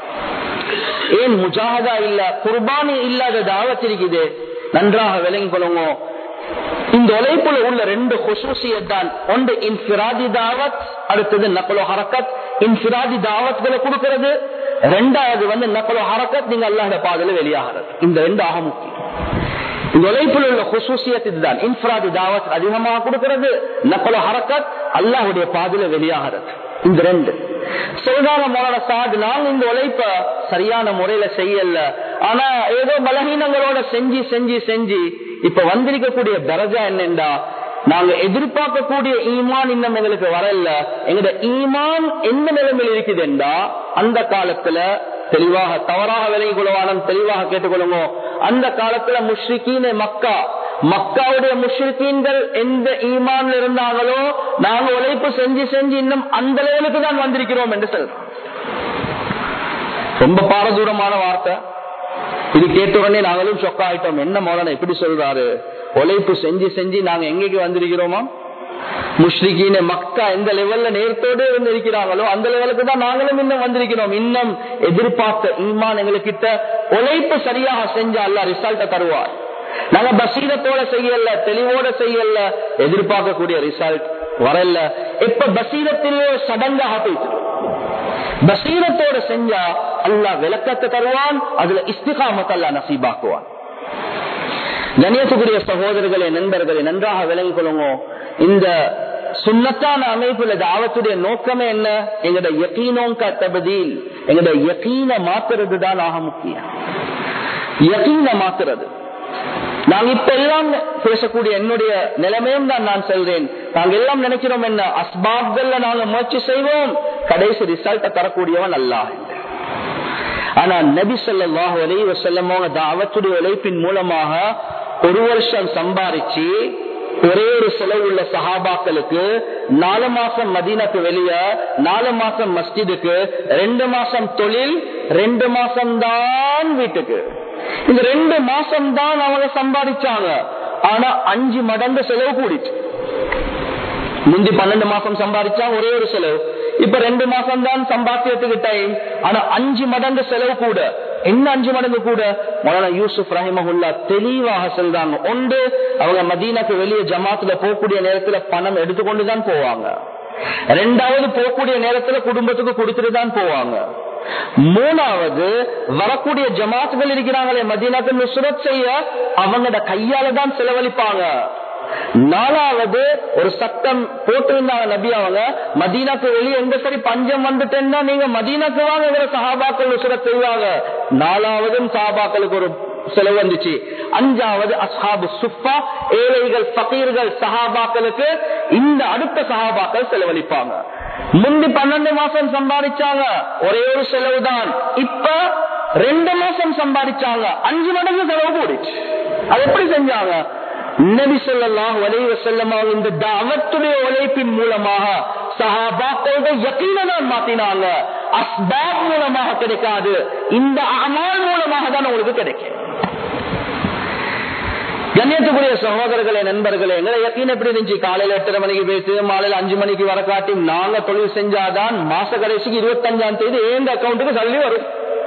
Speaker 1: ஏன் முஜாகதா இல்ல குர்பானி இல்லாத தாவத் இருக்குது நன்றாக விளங்கிக் கொள்ளுங்க இந்த உழைப்புல உள்ள ரெண்டு ஹொசூசியத் தான் ஒன்று இன்பிராதி தாவத் அடுத்தது நக்கலோ ஹரக்கத் இன்பிராதி தாவத்களை கொடுக்கிறது ரெண்டாவது வந்து நக்கலோ ஹரக்கத் நீங்க அல்லாஹ் பாதையில வெளியாகிறது இந்த ரெண்டு ஆக முக்கியம் இந்த உழைப்பில் உள்ள ஹொசூசியத் இதுதான் இன்ஃபிராதி தாவத் அதிகமாக கொடுக்கிறது நக்கலோ ஹரக்கத் அல்லாஹுடைய பாதையில வெளியாகிறது இந்த ரெண்டு சொல்றாங்க மோன சாது நாங்க இந்த உழைப்ப சரியான முறையில செய்யல ஆனா ஏதோ பலகீனங்களோட செஞ்சு செஞ்சு செஞ்சு இப்ப வந்திருக்கக்கூடிய தரஜா என்னண்டா நாங்க எதிர்பார்க்கக்கூடிய ஈமான் இன்னும் எங்களுக்கு வரல எங்களோட ஈமான் எந்த நிலைமையில் இருக்குதுண்டா அந்த காலத்துல தெளிவாக தவறாக விலகி கொள்வானம் தெளிவாக கேட்டுக்கொள்ளுங்க அந்த காலத்துல முஷ்ரிகீன மக்கா மக்காவுடைய முஷ்ரிகீன்கள் எந்த ஈமான்ல இருந்தாங்களோ நாங்க உழைப்பு செஞ்சு செஞ்சு இன்னும் அந்த லெவலுக்கு தான் வந்திருக்கிறோம் என்று சொல்றோம் ரொம்ப பாரதூரமான வார்த்தை இது கேட்ட உடனே நாங்களும் சொக்க ஆயிட்டோம் என்ன மோலனை எப்படி சொல்றாரு உழைப்பு செஞ்சு செஞ்சு நாங்க எங்கேக்கு வந்திருக்கிறோமா முஸ்லிகீன மக்கா எந்த லெவல்ல நேரத்தோடு இருந்து இருக்கிறாங்களோ அந்த லெவலுக்கு தான் நாங்களும் இன்னும் வந்திருக்கிறோம் இன்னும் எதிர்பார்த்த ஈமான் எங்ககிட்ட உழைப்பு சரியாக செஞ்சா அல்ல ரிசல்ட்ட தருவார் நாங்க பசீரத்தோட செய்யல தெளிவோட செய்யல எதிர்பார்க்கக்கூடிய ரிசல்ட் வரல எப்ப பசீரத்திலே சடங்காக போயிட்டு பசீரத்தோட செஞ்சா அல்லா விளக்கத்தை தருவான் அதுல இஸ்திகாமத்தை அல்லா நசீபாக்குவான் கணேசகுரிய சகோதரர்களே நண்பர்களே நன்றாக விளங்கிக் கொள்ளுங்க இந்த சுண்ணத்தான அமைப்புல தாவத்துடைய நோக்கமே என்ன எங்கட யக்கீனோங்க தபதியில் எங்கட யக்கீன மாத்துறது தான் ஆக முக்கியம் யக்கீன மாத்துறது நாங்க இப்ப எல்லாம் பேசக்கூடிய என்னுடைய நிலைமையும் தான் நான் சொல்றேன் நாங்க எல்லாம் நினைக்கிறோம் என்ன அஸ்பாப்கள்ல நாங்க முயற்சி செய்வோம் கடைசி ரிசல்ட்டை தரக்கூடியவன் அல்லாஹ் ஆனா நபி சொல்லாஹு அலி வசல்லம் தாவத்துடைய உழைப்பின் மூலமாக ஒரு வருஷம் சம்பாரிச்சு ஒரே ஒரு செலவு உள்ள சஹாபாக்களுக்கு நாலு மாசம் மதீனாக்கு வெளிய நாலு மாசம் மஸ்ஜிதுக்கு ரெண்டு மாசம் தொழில் ரெண்டு மாசம் தான் வீட்டுக்கு இந்த ரெண்டு மாசம் தான் அவங்க சம்பாதிச்சாங்க ஆனா அஞ்சு மடங்கு செலவு கூடிச்சு முந்தி பன்னெண்டு மாசம் சம்பாதிச்சா ஒரே ஒரு செலவு இப்ப ரெண்டு மாசம் தான் சம்பாத்தியத்துக்கு டைம் ஆனா அஞ்சு மடங்கு செலவு கூட என்ன அஞ்சு மடங்கு கூட மொழனா யூசுப் ரஹிமகுல்லா தெளிவாக சொல்றாங்க ஒன்று அவங்க மதீனாக்கு வெளியே ஜமாத்துல போகக்கூடிய நேரத்துல பணம் எடுத்துக்கொண்டுதான் போவாங்க ரெண்டாவது போகக்கூடிய நேரத்துல குடும்பத்துக்கு கொடுத்துட்டு தான் போவாங்க மூணாவது வரக்கூடிய ஜமாத்துகள் இருக்கிறாங்களே மதீனாக்கு நுசுரத் செய்ய அவங்களோட கையால தான் செலவழிப்பாங்க நாலாவது ஒரு சட்டம் போட்டிருந்தாங்க நபி அவங்க மதீனாக்கு வெளியே எந்த சரி பஞ்சம் வந்துட்டேன்னா நீங்க மதீனாக்கு வாங்க இவர சஹாபாக்கள் உசுரத் செய்வாங்க நாலாவதும் சஹாபாக்களுக்கு ஒரு செலவு வந்துச்சு அஞ்சாவது அஸ்ஹாபு சுஃபா ஏழைகள் பகீர்கள் சஹாபாக்களுக்கு இந்த அடுத்த சஹாபாக்கள் செலவழிப்பாங்க முந்தி பன்னெண்டு மாசம் சம்பாதிச்சாங்க ஒரே ஒரு செலவு தான் இப்ப ரெண்டு மாசம் சம்பாதிச்சாங்க அஞ்சு மடங்கு செலவு கூடிச்சு அது எப்படி செஞ்சாங்க நபி சொல்லாஹ் வலைவ செல்லமா இந்த தாவத்துடைய உழைப்பின் மூலமாக சஹாபாக்களோட யக்கீனதான் மாத்தினாங்க அஸ்பாப் மூலமாக கிடைக்காது இந்த அமால் மூலமாக தான் உங்களுக்கு கிடைக்கும் கண்ணியத்துக்குரிய சகோதரர்களே நண்பர்களே எங்களை யக்கீன் எப்படி இருந்துச்சு காலையில எட்டரை மணிக்கு போயிட்டு மாலையில அஞ்சு மணிக்கு வர காட்டி நாங்க தொழில் செஞ்சாதான் மாச கடைசிக்கு இருபத்தஞ்சாம் தேதி எந்த அக்கௌண்ட்டுக்கு சல்லி வரும்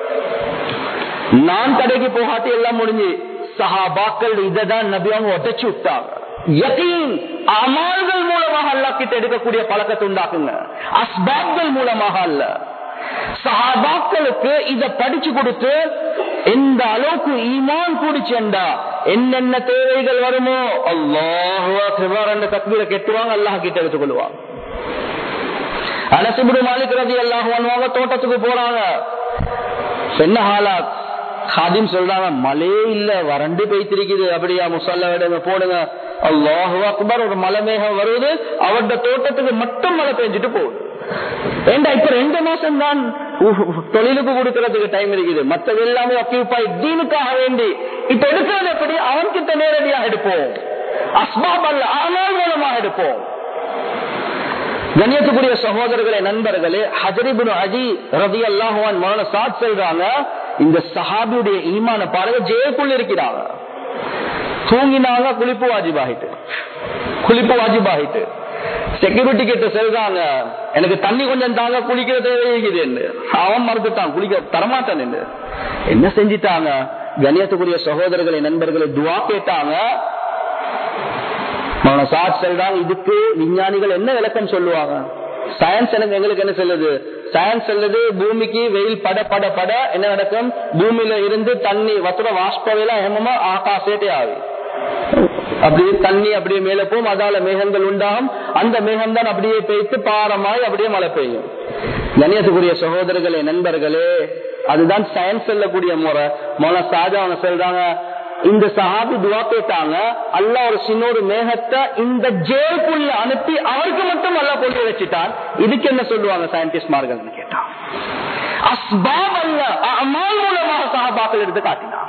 Speaker 1: நான் கடைக்கு போகாட்டி எல்லாம் முடிஞ்சு சஹாபாக்கள் இதைதான் நபி அவங்க உடச்சு விட்டாங்க யகீன் அமால்கள் மூலமாக அல்லா கிட்ட எடுக்கக்கூடிய பழக்கத்தை உண்டாக்குங்க அஸ்பாப்கள் மூலமாக அல்ல சஹாபாக்களுக்கு இத படிச்சு கொடுத்து எந்த அளவுக்கு ஈமான் கூடிச்சேண்டா என்னென்ன தேவைகள் வருமோ அல்லாஹ் தக்பீரை கெட்டுவாங்க அல்லாஹ் கிட்ட எடுத்துக் கொள்வாங்க அனசிபுடு மாலிக் ரதி அல்லாஹ் பண்ணுவாங்க தோட்டத்துக்கு போறாங்க என்ன ஹாலாத் ஹாதிம் சொல்றாங்க மழையே இல்ல வறண்டு பெய்திருக்குது அப்படியா முசல்ல விடுங்க போடுங்க அல்லாஹு அக்பர் ஒரு மலை மேகம் வருது அவருடைய தோட்டத்துக்கு மட்டும் மழை பெஞ்சிட்டு போகுது ஏண்டா இப்ப ரெண்டு மாசம் தான் தொழிலுக்கு கொடுக்கறதுக்கு டைம் இருக்குது மற்றது எல்லாமே அக்யூபாய் தீனுக்காக வேண்டி இப்ப எடுக்கிறது எப்படி அவன் கிட்ட நேரடியாக எடுப்போம் அஸ்பாப் அல்ல ஆனால் மூலமாக எடுப்போம் கண்ணியத்துக்குரிய சகோதரர்களே நண்பர்களே ஹஜரிபுன் அஜி ரதி அல்லாஹுவான் மரண சாத் சொல்றாங்க இந்த சஹாபியுடைய ஈமான பாருங்க ஜெயக்குள் இருக்கிறாங்க தூங்கினாங்க குளிப்பு வாஜிபாகிட்டு குளிப்பு வாஜிபாகிட்டு செக்யூரிட்டி கிட்ட சொல்றாங்க எனக்கு தண்ணி கொஞ்சம் தாங்க குளிக்கிற தேவைக்குது அவன் மறுத்துட்டான் குளிக்க தரமாட்டான் என்ன செஞ்சிட்டாங்க கண்ணியத்துக்குரிய சகோதரர்களை நண்பர்களை துவா கேட்டாங்க சாட் சொல்றாங்க இதுக்கு விஞ்ஞானிகள் என்ன விளக்கம் சொல்லுவாங்க சயின்ஸ் எனக்கு எங்களுக்கு என்ன சொல்லுது சயின்ஸ் சொல்லுது பூமிக்கு வெயில் பட பட பட என்ன நடக்கும் பூமியில இருந்து தண்ணி வத்துற வாஷ்பவையெல்லாம் ஹேமமா ஆகாசேட்டே ஆகுது அப்படியே தண்ணி அப்படியே மேல போகும் அதால மேகங்கள் உண்டாகும் அந்த மேகம் தான் அப்படியே பெய்த்து பாரமாய் அப்படியே மழை பெய்யும் கணியத்துக்குரிய சகோதரர்களே நண்பர்களே அதுதான் சயின்ஸ் சொல்லக்கூடிய முறை மொன சாஜா அவங்க சொல்றாங்க இந்த சஹாபி துவா கேட்டாங்க அல்ல ஒரு சின்ன ஒரு மேகத்தை இந்த ஜேலுக்குள்ள அனுப்பி அவருக்கு மட்டும் அல்ல கொண்டு வச்சுட்டான் இதுக்கு என்ன சொல்லுவாங்க சயின்டிஸ்ட்மார்கள் கேட்டான் அஸ்பாப் அல்ல அமால் மூலமாக சஹாபாக்கள் எடுத்து காட்டினான்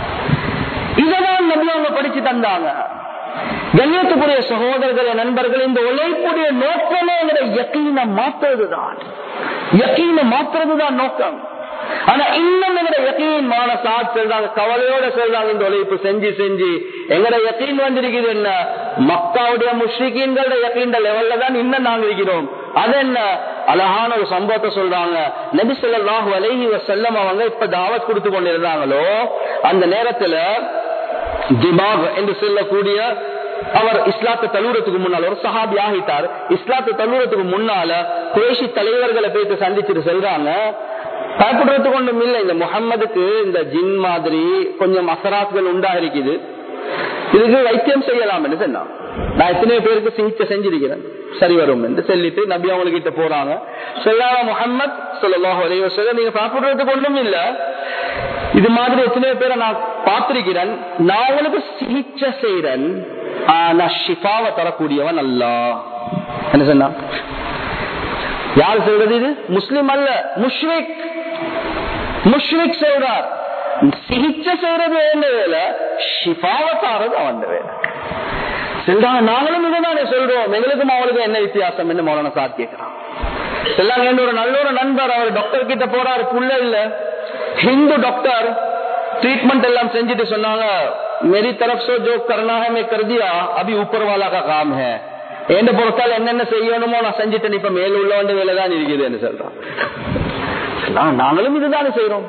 Speaker 1: இததான் நபி அவங்க படிச்சு தந்தாங்க கண்ணியத்துக்குரிய சகோதரர்களே நண்பர்கள் இந்த உழைப்புடைய நோக்கமே எங்களை யக்கீன மாற்றுறதுதான் யக்கீன மாற்றுறதுதான் நோக்கம் ஆனா இன்னும் எங்கட யக்கீன் மான சாத் சொல்றாங்க கவலையோட சொல்றாங்க இந்த உழைப்பு செஞ்சு செஞ்சு எங்கட யக்கீன் வந்திருக்குது என்ன மக்காவுடைய முஷ்ரிகீன்களோட யக்கீன் லெவல்ல தான் இன்னும் நாங்க இருக்கிறோம் அது என்ன அழகான ஒரு சம்பவத்தை சொல்றாங்க நபி சொல்லாஹு அலஹி வசல்லம் அவங்க இப்ப தாவத் கொடுத்து கொண்டிருந்தாங்களோ அந்த நேரத்துல திமாக் என்று சொல்லக்கூடிய அவர் இஸ்லாத்தை தழுவுறதுக்கு முன்னால ஒரு சஹாபி ஆகிட்டார் இஸ்லாத்தை தழுவுறதுக்கு முன்னால குரேஷி தலைவர்களை போயிட்டு சந்திச்சுட்டு சொல்றாங்க பயப்படுறதுக்கு ஒன்றும் இல்லை இந்த முகம்மதுக்கு இந்த ஜின் மாதிரி கொஞ்சம் அசராத்கள் உண்டா இருக்குது இதுக்கு வைத்தியம் செய்யலாம் என்று சொன்னான் நான் எத்தனையோ பேருக்கு சிகிச்சை செஞ்சிருக்கிறேன் சரி வரும் என்று சொல்லிட்டு நபி அவங்க கிட்ட போறாங்க சொல்லாம முகம்மது சொல்லலாம் நீங்க சாப்பிடுறதுக்கு ஒன்றும் இல்ல இது மாதிரி எத்தனையோ பேரை நான் பார்த்திருக்கிறேன் நான் உங்களுக்கு சிகிச்சை செய்யறேன் ஆனா ஷிஃபாவை தரக்கூடியவன் அல்ல என்ன சொன்னா யார் சொல்றது இது முஸ்லிம் அல்ல முஷ்ரிக் முஷ்ரிக் சொல்றார் சிகிச்சை செய்யறது வேண்ட வேலை ஷிஃபாவை தாரது அவன் வேலை சொல்றாங்க நாங்களும் இதுதானே சொல்றோம் எங்களுக்கும் அவளுக்கும் என்ன வித்தியாசம் என்ன மௌலான சார் கேட்கிறான் சொல்லாங்க ஒரு நல்ல ஒரு நண்பர் அவர் டாக்டர் கிட்ட போறாரு புள்ள இல்ல ஹிந்து டாக்டர் ट्रीटमेंट एல்லாம் செஞ்சுட்டு சொன்னாங்க मेरी तरफ से जो करना है मैं कर दिया अभी ऊपर वाला का काम है எந்த பொறுத்தால் என்னென்ன செய்யணுமோ நான் செஞ்சுட்டேன் இப்ப மேல உள்ளவண்ட வேலை தான் இருக்குதுன்னு சொல்றான் நாங்களும் இதுதானே செய்யறோம்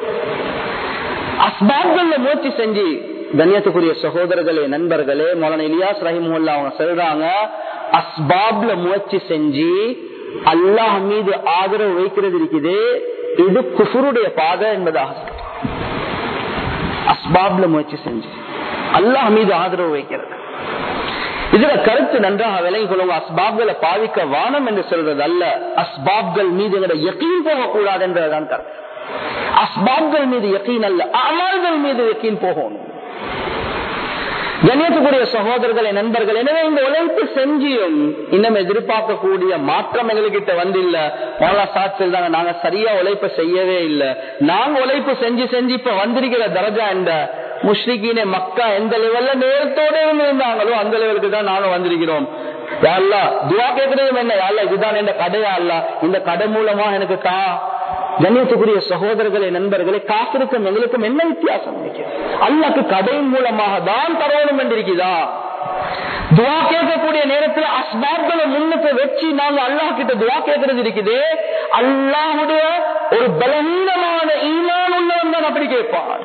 Speaker 1: அஸ்பாப்கள்ல முயற்சி செஞ்சு கண்ணியத்துக்குரிய சகோதரர்களே நண்பர்களே மொலன் இலியாஸ் ரஹிமுல்லா அவங்க சொல்றாங்க அஸ்பாப்ல முயற்சி செஞ்சு அல்லாஹ் மீது ஆதரவு வைக்கிறது இருக்குது இது குஃபருடைய பாதை என்பதாக அஸ்பாப்ல முயற்சி செஞ்சு அல்லாஹ் மீது ஆதரவு வைக்கிறது இதுல கருத்து நன்றாக விலகி கொள்ளுங்க அஸ்பாப்களை பாதிக்க வானம் என்று சொல்றது அல்ல அஸ்பாப்கள் மீது எங்களை யக்கீன் போகக்கூடாது என்றதுதான் கருத்து அஸ்பாப்கள் மீது யக்கீன் அல்ல அமல்கள் மீது யக்கீன் போகணும் கண்ணியத்துக்குரிய சகோதரர்களை நண்பர்கள் எனவே இந்த உழைப்பு செஞ்சியும் இன்னும் எதிர்பார்க்கக்கூடிய மாற்றம் எங்ககிட்ட வந்தில்ல மோலா சாட்சியில் தாங்க நாங்க சரியா உழைப்பு செய்யவே இல்லை நாங்க உழைப்பு செஞ்சு செஞ்சு இப்ப வந்திருக்கிற தரஜா இந்த முஸ்லிகினே மக்கா எந்த லெவல்ல நேரத்தோட இருந்தாங்களோ அந்த லெவலுக்கு தான் நாங்க வந்திருக்கிறோம் யாழ்லா துவா கேட்கறதும் என்ன யாழ்லா இதுதான் இந்த கடையா அல்ல இந்த கடை மூலமா எனக்கு கா கண்ணியத்துக்குரிய சகோதரர்களே நண்பர்களே காசிருக்கும் எங்களுக்கும் என்ன வித்தியாசம் அல்லாக்கு கடையின் மூலமாக தான் தரணும் என்றிருக்குதா துவா கேட்கக்கூடிய நேரத்தில் அஸ்பாப்களை முன்னுக்கு வச்சு நாங்க அல்லாஹ் கிட்ட துவா கேட்கறது இருக்குது அல்லாஹுடைய ஒரு பலவீனமான ஈமான் உள்ளவன் தான் அப்படி கேட்பான்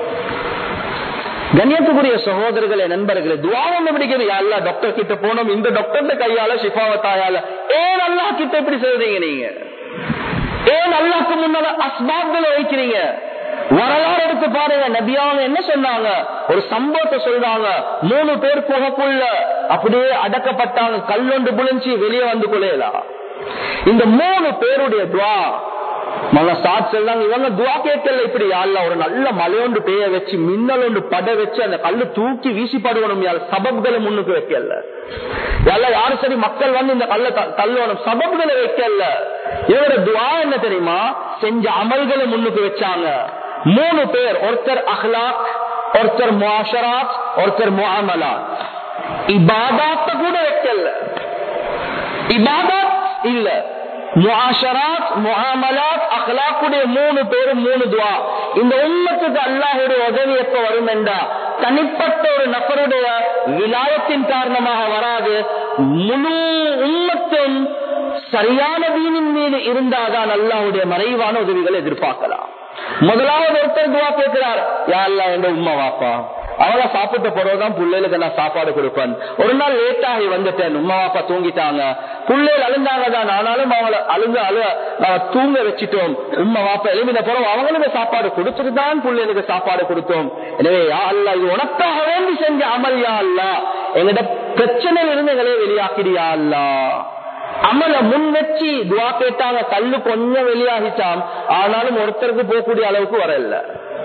Speaker 1: கண்ணியத்துக்குரிய சகோதரர்களே நண்பர்களே துவாரம் பிடிக்கிறது அல்லா டாக்டர் கிட்ட போனோம் இந்த டாக்டர் கையால சிபாவத்தாயால ஏன் அல்லா கிட்ட எப்படி செய்றீங்க நீங்க ஏன் அல்லாக்கு முன்னால அஸ்பாப்களை வைக்கிறீங்க வரலாறு எடுத்து பாருங்க நபியாவங்க என்ன சொன்னாங்க ஒரு சம்பவத்தை சொல்றாங்க மூணு பேர் புகப்புள்ள அப்படியே அடக்கப்பட்டாங்க கல்லொண்டு புளிஞ்சு வெளியே வந்து கொள்ளையலாம் இந்த மூணு பேருடைய துவா மன சாட் சொல்றாங்க இவங்க துவா கேட்கல இப்படி யாழ்ல ஒரு நல்ல மலையொண்டு பெய்ய வச்சு மின்னல் ஒன்று பட வச்சு அந்த கல்லு தூக்கி வீசி படுவணும் யாழ் சபப்களை முன்னுக்கு வைக்கல யாழ்ல யாரும் சரி மக்கள் வந்து இந்த கல்ல தள்ளணும் சபப்களை வைக்கல இவரோட துவா என்ன தெரியுமா செஞ்ச அமல்களை முன்னுக்கு வச்சாங்க மூணு பேர் ஒருத்தர் அஹ்லாக் ஒருத்தர் முஷராத் ஒருத்தர் முஅமலாத் இபாதாத்த கூட வைக்கல இபாதாத் இல்ல முஆஷராத் முஆமலாத் அஹ்லாக்குடைய மூணு பேரும் மூணு துவா இந்த உம்மத்துக்கு அல்லாஹுடைய உதவி எப்ப வரும் என்றா தனிப்பட்ட ஒரு நபருடைய விலாயத்தின் காரணமாக வராது முழு உம்மத்தும் சரியான தீனின் மீது இருந்தாதான் அல்லாஹுடைய மறைவான உதவிகளை எதிர்பார்க்கலாம் முதலாவது ஒருத்தர் துவா கேட்கிறார் யாருலா எங்க உமா வாப்பா அவளை சாப்பிட்ட பிறகுதான் பிள்ளைகளுக்கு நான் சாப்பாடு கொடுப்பேன் ஒரு நாள் லேட் ஆகி வந்துட்டேன் உமா வாப்பா தூங்கிட்டாங்க பிள்ளைகள் அழுந்தாங்க தான் ஆனாலும் அவங்கள அழுங்க அழு தூங்க வச்சுட்டோம் உமா வாப்பா எழுதின பிறகு அவங்களுக்கு சாப்பாடு கொடுத்துட்டு தான் பிள்ளைகளுக்கு சாப்பாடு கொடுத்தோம் எனவே யா அல்ல இது உனக்காக வேண்டி செஞ்ச அமல் யா அல்ல எங்கிட்ட பிரச்சனையில இருந்து எங்களே வெளியாக்கிறியா அல்லா அமல முன் வச்சு துவா கேட்டாங்க கல்லு கொஞ்சம் வெளியாகிச்சாம் ஆனாலும் ஒருத்தருக்கு போகக்கூடிய அளவுக்கு வரல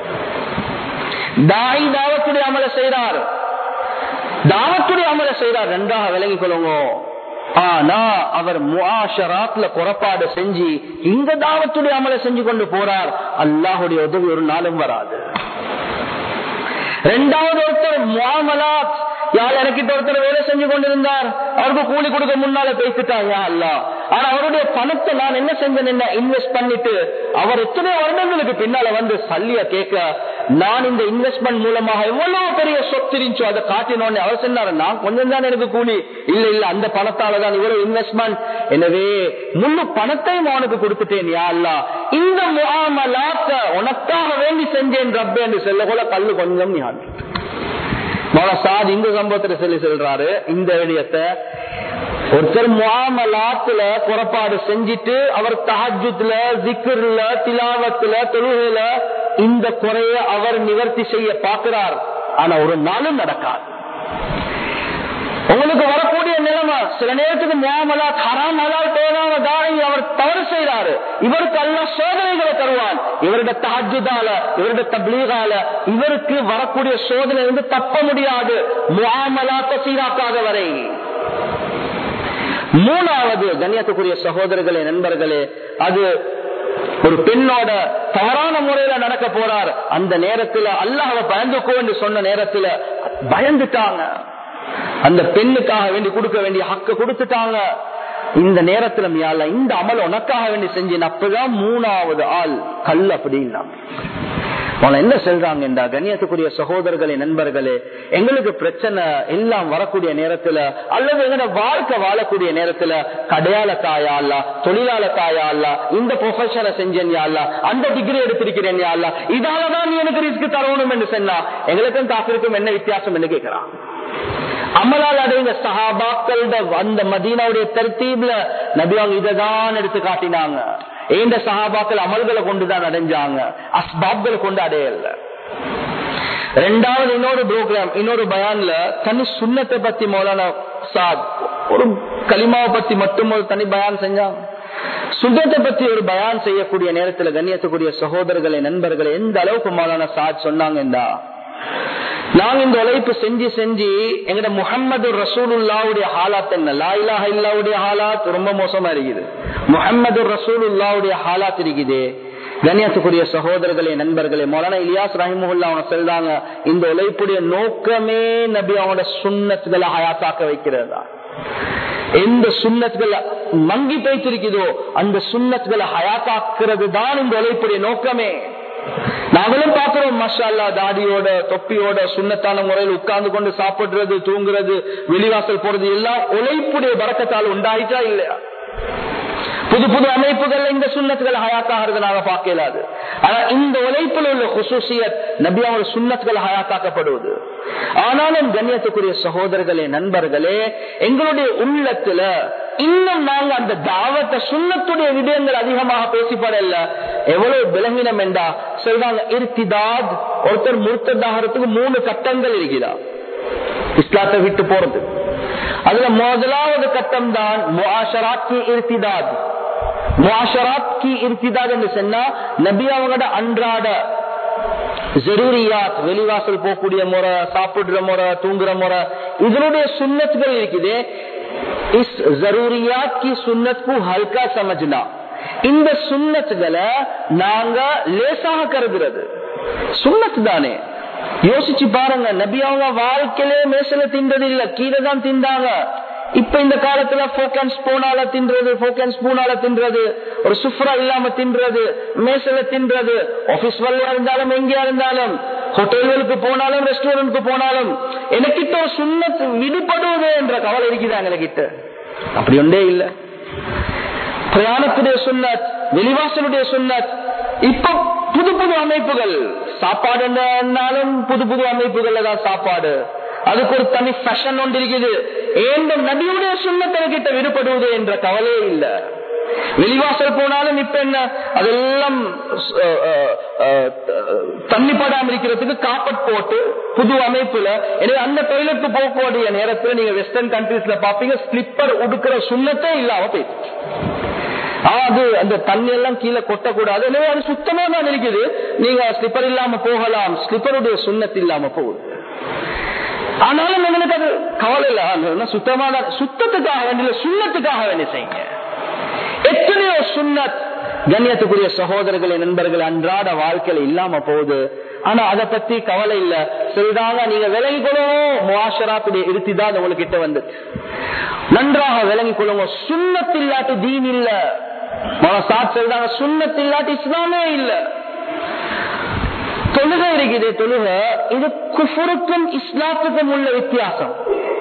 Speaker 1: தாய் தாவத்துடைய அமல செய்றார் தாவத்துடைய அமல செய்றார் நன்றாக விளங்கிக் கொள்ளுங்க ஆனா அவர் முஆஷராத்ல புறப்பாடு செஞ்சு இந்த தாவத்துடைய அமல செஞ்சு கொண்டு போறார் அல்லாஹுடைய உதவி ஒரு நாளும் வராது ரெண்டாவது ஒருத்தர் முஆமலாத் யார் எனக்கிட்ட ஒருத்தர் வேலை செஞ்சு கொண்டிருந்தார் அவருக்கு கூலி கொடுக்க முன்னால பேசிட்டாங்க அல்ல ஆனா அவருடைய பணத்தை நான் என்ன செஞ்சேன் என்ன இன்வெஸ்ட் பண்ணிட்டு அவர் எத்தனை வருடங்களுக்கு பின்னால வந்து சல்லிய கேட்க நான் இந்த இன்வெஸ்ட்மெண்ட் மூலமாக எவ்வளவு பெரிய சொத்து இருந்துச்சோ அதை காட்டினோன்னு அவர் சொன்னாரு நான் கொஞ்சம் தான் எனக்கு கூலி இல்ல இல்ல அந்த பணத்தால தான் இவ்வளவு இன்வெஸ்ட்மெண்ட் எனவே முழு பணத்தையும் அவனுக்கு கொடுத்துட்டேன் யா அல்லா இந்த முகாமலாத்த உனக்காக வேண்டி செஞ்சேன் ரப்பே என்று சொல்ல கூட கல்லு கொஞ்சம் ஞான் சாத் இந்த சம்பவத்துல சொல்லி சொல்றாரு இந்த விடயத்தை ஒருத்தர் முகாமலாத்துல புறப்பாடு செஞ்சிட்டு அவர் தஹஜுல ஜிக்ர்ல திலாவத்துல தொழுகையில இந்த குறைய அவர் நிவர்த்தி செய்ய பார்க்கிறார் ஆனா ஒரு நாளும் நடக்காது உங்களுக்கு வரக்கூடிய நிலைமை சில நேரத்துக்கு முகாமலா ஹராம் ஹலால் தேவையான தாய் அவர் தவறு செய்யறாரு இவருக்கு அல்ல சோதனைகளை தருவான் இவருடைய தாஜுதால இவருடைய தப்லீகால இவருக்கு வரக்கூடிய சோதனை வந்து தப்ப முடியாது முகாமலா சீராக்காத வரை மூணாவது கண்ணியத்துக்குரிய சகோதரர்களே நண்பர்களே அது ஒரு பெண்ணோட தவறான முறையில நடக்க போறார் அந்த நேரத்துல அல்லாஹ் பயந்துக்கோ என்று சொன்ன நேரத்துல பயந்துட்டாங்க அந்த பெண்ணுக்காக வேண்டி கொடுக்க வேண்டிய ஹக்க கொடுத்துட்டாங்க இந்த நேரத்துல மியால இந்த அமல் உனக்காக வேண்டி செஞ்சேன் அப்பதான் மூணாவது ஆள் கல் அப்படின்னா அவனை என்ன சொல்றாங்க இந்த கண்ணியத்துக்குரிய சகோதரர்களே நண்பர்களே எங்களுக்கு பிரச்சனை எல்லாம் வரக்கூடிய நேரத்துல அல்லது எங்க வாழ்க்கை வாழக்கூடிய நேரத்துல கடையாள தாயா அல்ல தொழிலாள தாயா அல்ல இந்த ப்ரொஃபஷனை செஞ்சேன் யாழ்லா அந்த டிகிரி எடுத்திருக்கிறேன் யாழ்லா இதாலதான் நீ எனக்கு ரிஸ்க் தரணும் என்று சொன்னா எங்களுக்கும் காப்பிற்கும் என்ன வித்தியாசம் என்று கேட்கிறான் அமலால் அடைந்த சஹாபாக்களோட அந்த மதீனாவுடைய தர்த்தீப்ல நபியாங்க இதைதான் எடுத்து காட்டினாங்க ஏந்த சஹாபாக்கள் அமல்களை கொண்டுதான் அடைஞ்சாங்க அஸ்பாப்களை கொண்டு அடையல ரெண்டாவது இன்னொரு ப்ரோக்ராம் இன்னொரு பயான்ல தனி சுண்ணத்தை பத்தி மௌலான சாத் ஒரு களிமாவை பத்தி மட்டும் ஒரு தனி பயான் செஞ்சாங்க சுத்தத்தை பத்தி ஒரு பயான் செய்யக்கூடிய நேரத்துல கண்ணியத்துக்குரிய சகோதரர்களை நண்பர்களை எந்த அளவுக்கு மௌலான சாத் சொன்னாங்கடா நாங்க இந்த உழைப்பு செஞ்சு செஞ்சு எங்கட முகமது ரசூலுல்லாவுடைய ஹாலாத் என்ன லாயிலா இல்லாவுடைய ஹாலாத் ரொம்ப மோசமா இருக்குது முகமது ரசூலுல்லாவுடைய ஹாலாத் இருக்குது கண்ணியத்துக்குரிய சகோதரர்களே நண்பர்களே மொலானா இலியாஸ் ரஹிமுல்லா அவங்க சொல்றாங்க இந்த உழைப்புடைய நோக்கமே நபி அவனோட சுண்ணத்துகளை ஹயாத்தாக்க வைக்கிறதா எந்த சுண்ணத்துகளை மங்கி போய்த்திருக்குதோ அந்த சுண்ணத்துகளை ஹயாத்தாக்குறது தான் இந்த உழைப்புடைய நோக்கமே நாங்களும் பாக்குறோம் மஷால்லா தாடியோட தொப்பியோட சுண்ணத்தான முறையில் உட்கார்ந்து கொண்டு சாப்பிடுறது தூங்குறது வெளிவாசல் போறது எல்லாம் உழைப்புடைய பறக்கத்தால் உண்டாயிட்டா இல்லையா புது புது அமைப்புகள் இந்த சுண்ணத்துகள் ஹயாத்தாகிறது நாங்க பார்க்க இயலாது ஆனா இந்த உழைப்பில் உள்ள குசூசியத் நபி அவங்க சுண்ணத்துகள் ஹயாத்தாக்கப்படுவது ஆனாலும் கண்ணியத்துக்குரிய சகோதரர்களே நண்பர்களே எங்களுடைய உள்ளத்துல இன்னும் நாங்க அந்த தாவத்தை சுண்ணத்துடைய விடயங்கள் அதிகமாக பேசிப்படல எவ்வளவு விலங்கினம் என்றா சொல்றாங்க இருத்திதாத் ஒருத்தர் முர்த்ததாகிறதுக்கு மூணு கட்டங்கள் இருக்கிறா இஸ்லாத்தை விட்டு போறது அதுல முதலாவது கட்டம் தான் முஆஷராத்தி இருத்திதாத் முஆஷராத் கி இருத்திதாத் என்று சொன்னா நபி அவங்களோட அன்றாட ஜரூரியாத் வெளிவாசல் போகக்கூடிய முறை சாப்பிடுற முறை தூங்குற முறை இதனுடைய சுண்ணத்துகள் இருக்குது இஸ் ஜரூரியாத் கி சுன்னத் ஹல்கா சமஜ்னா இந்த சுண்ணத்துகளை நாங்க லேசாக கருதுறது சுண்ணத்து தானே யோசிச்சு பாருங்க நபி அவங்க வாழ்க்கையிலே மேசல தின்றது இல்ல கீழே தான் தின்றாங்க இப்ப இந்த காலத்துல போக்கன் ஸ்பூனால தின்றது போக்கன் ஸ்பூனால தின்றது ஒரு சுஃப்ரா இல்லாம தின்றது மேசல தின்றது ஆபீஸ் வழியா இருந்தாலும் எங்கேயா இருந்தாலும் ஹோட்டல்களுக்கு போனாலும் ரெஸ்டாரண்ட்க்கு போனாலும் எனக்கிட்ட ஒரு சுண்ணத்து விடுபடுவது என்ற கவலை இருக்குதா எங்ககிட்ட அப்படி ஒன்றே இல்ல பிரயாணத்துடைய சுண்ணத் வெளிவாசலுடைய சுண்ணத் இப்ப புது புது அமைப்புகள் சாப்பாடு என்னாலும் புது புது அமைப்புகள்ல தான் சாப்பாடு அதுக்கு ஒரு தனி ஃபேஷன் ஒன்று இருக்குது ஏந்த நபியுடைய சுண்ணத்தை கிட்ட விடுபடுவது என்ற கவலையே இல்ல வெளிவாசல் போனாலும் இப்ப என்ன அதெல்லாம் தண்ணி படாம இருக்கிறதுக்கு காப்பட் போட்டு புது அமைப்புல எனவே அந்த டொய்லெட் போகக்கூடிய நேரத்தில் நீங்க வெஸ்டர்ன் கண்ட்ரீஸ்ல பாப்பீங்க ஸ்லிப்பர் உடுக்கிற சுண்ணத்தே இல்லாம போயிடுச்சு அது அந்த தண்ணி எல்லாம் கீழே கொட்டக்கூடாது எனவே அது சுத்தமா தான் இருக்குது நீங்க ஸ்லிப்பர் இல்லாம போகலாம் ஸ்லிப்பருடைய சுண்ணத்து இல்லாம போகுது ஆனாலும் எங்களுக்கு அது கவலை இல்ல சுத்தமான சுத்தத்துக்காக வேண்டிய சுண்ணத்துக்காக வேண்டிய செய்யுங்க எத்தனையோ சுண்ணத் கண்ணியத்துக்குரிய சகோதரர்களே நண்பர்கள் அன்றாட வாழ்க்கையில இல்லாம போகுது ஆனா அதை பத்தி கவலை இல்ல சொல்றாங்க நீங்க விலகி கொள்ளவும் முவாஷராத்துடைய இருத்திதான் உங்களுக்கு கிட்ட வந்து நன்றாக விளங்கி கொள்ளுங்க சுண்ணத்து இல்லாட்டி தீன் இல்ல சாத் சொல்றாங்க சுண்ணத்து இல்லாட்டி இஸ்லாமே இல்ல தொழுகை இருக்குது தொழுகை இது குஃபுருக்கும் இஸ்லாத்துக்கும் உள்ள வித்தியாசம்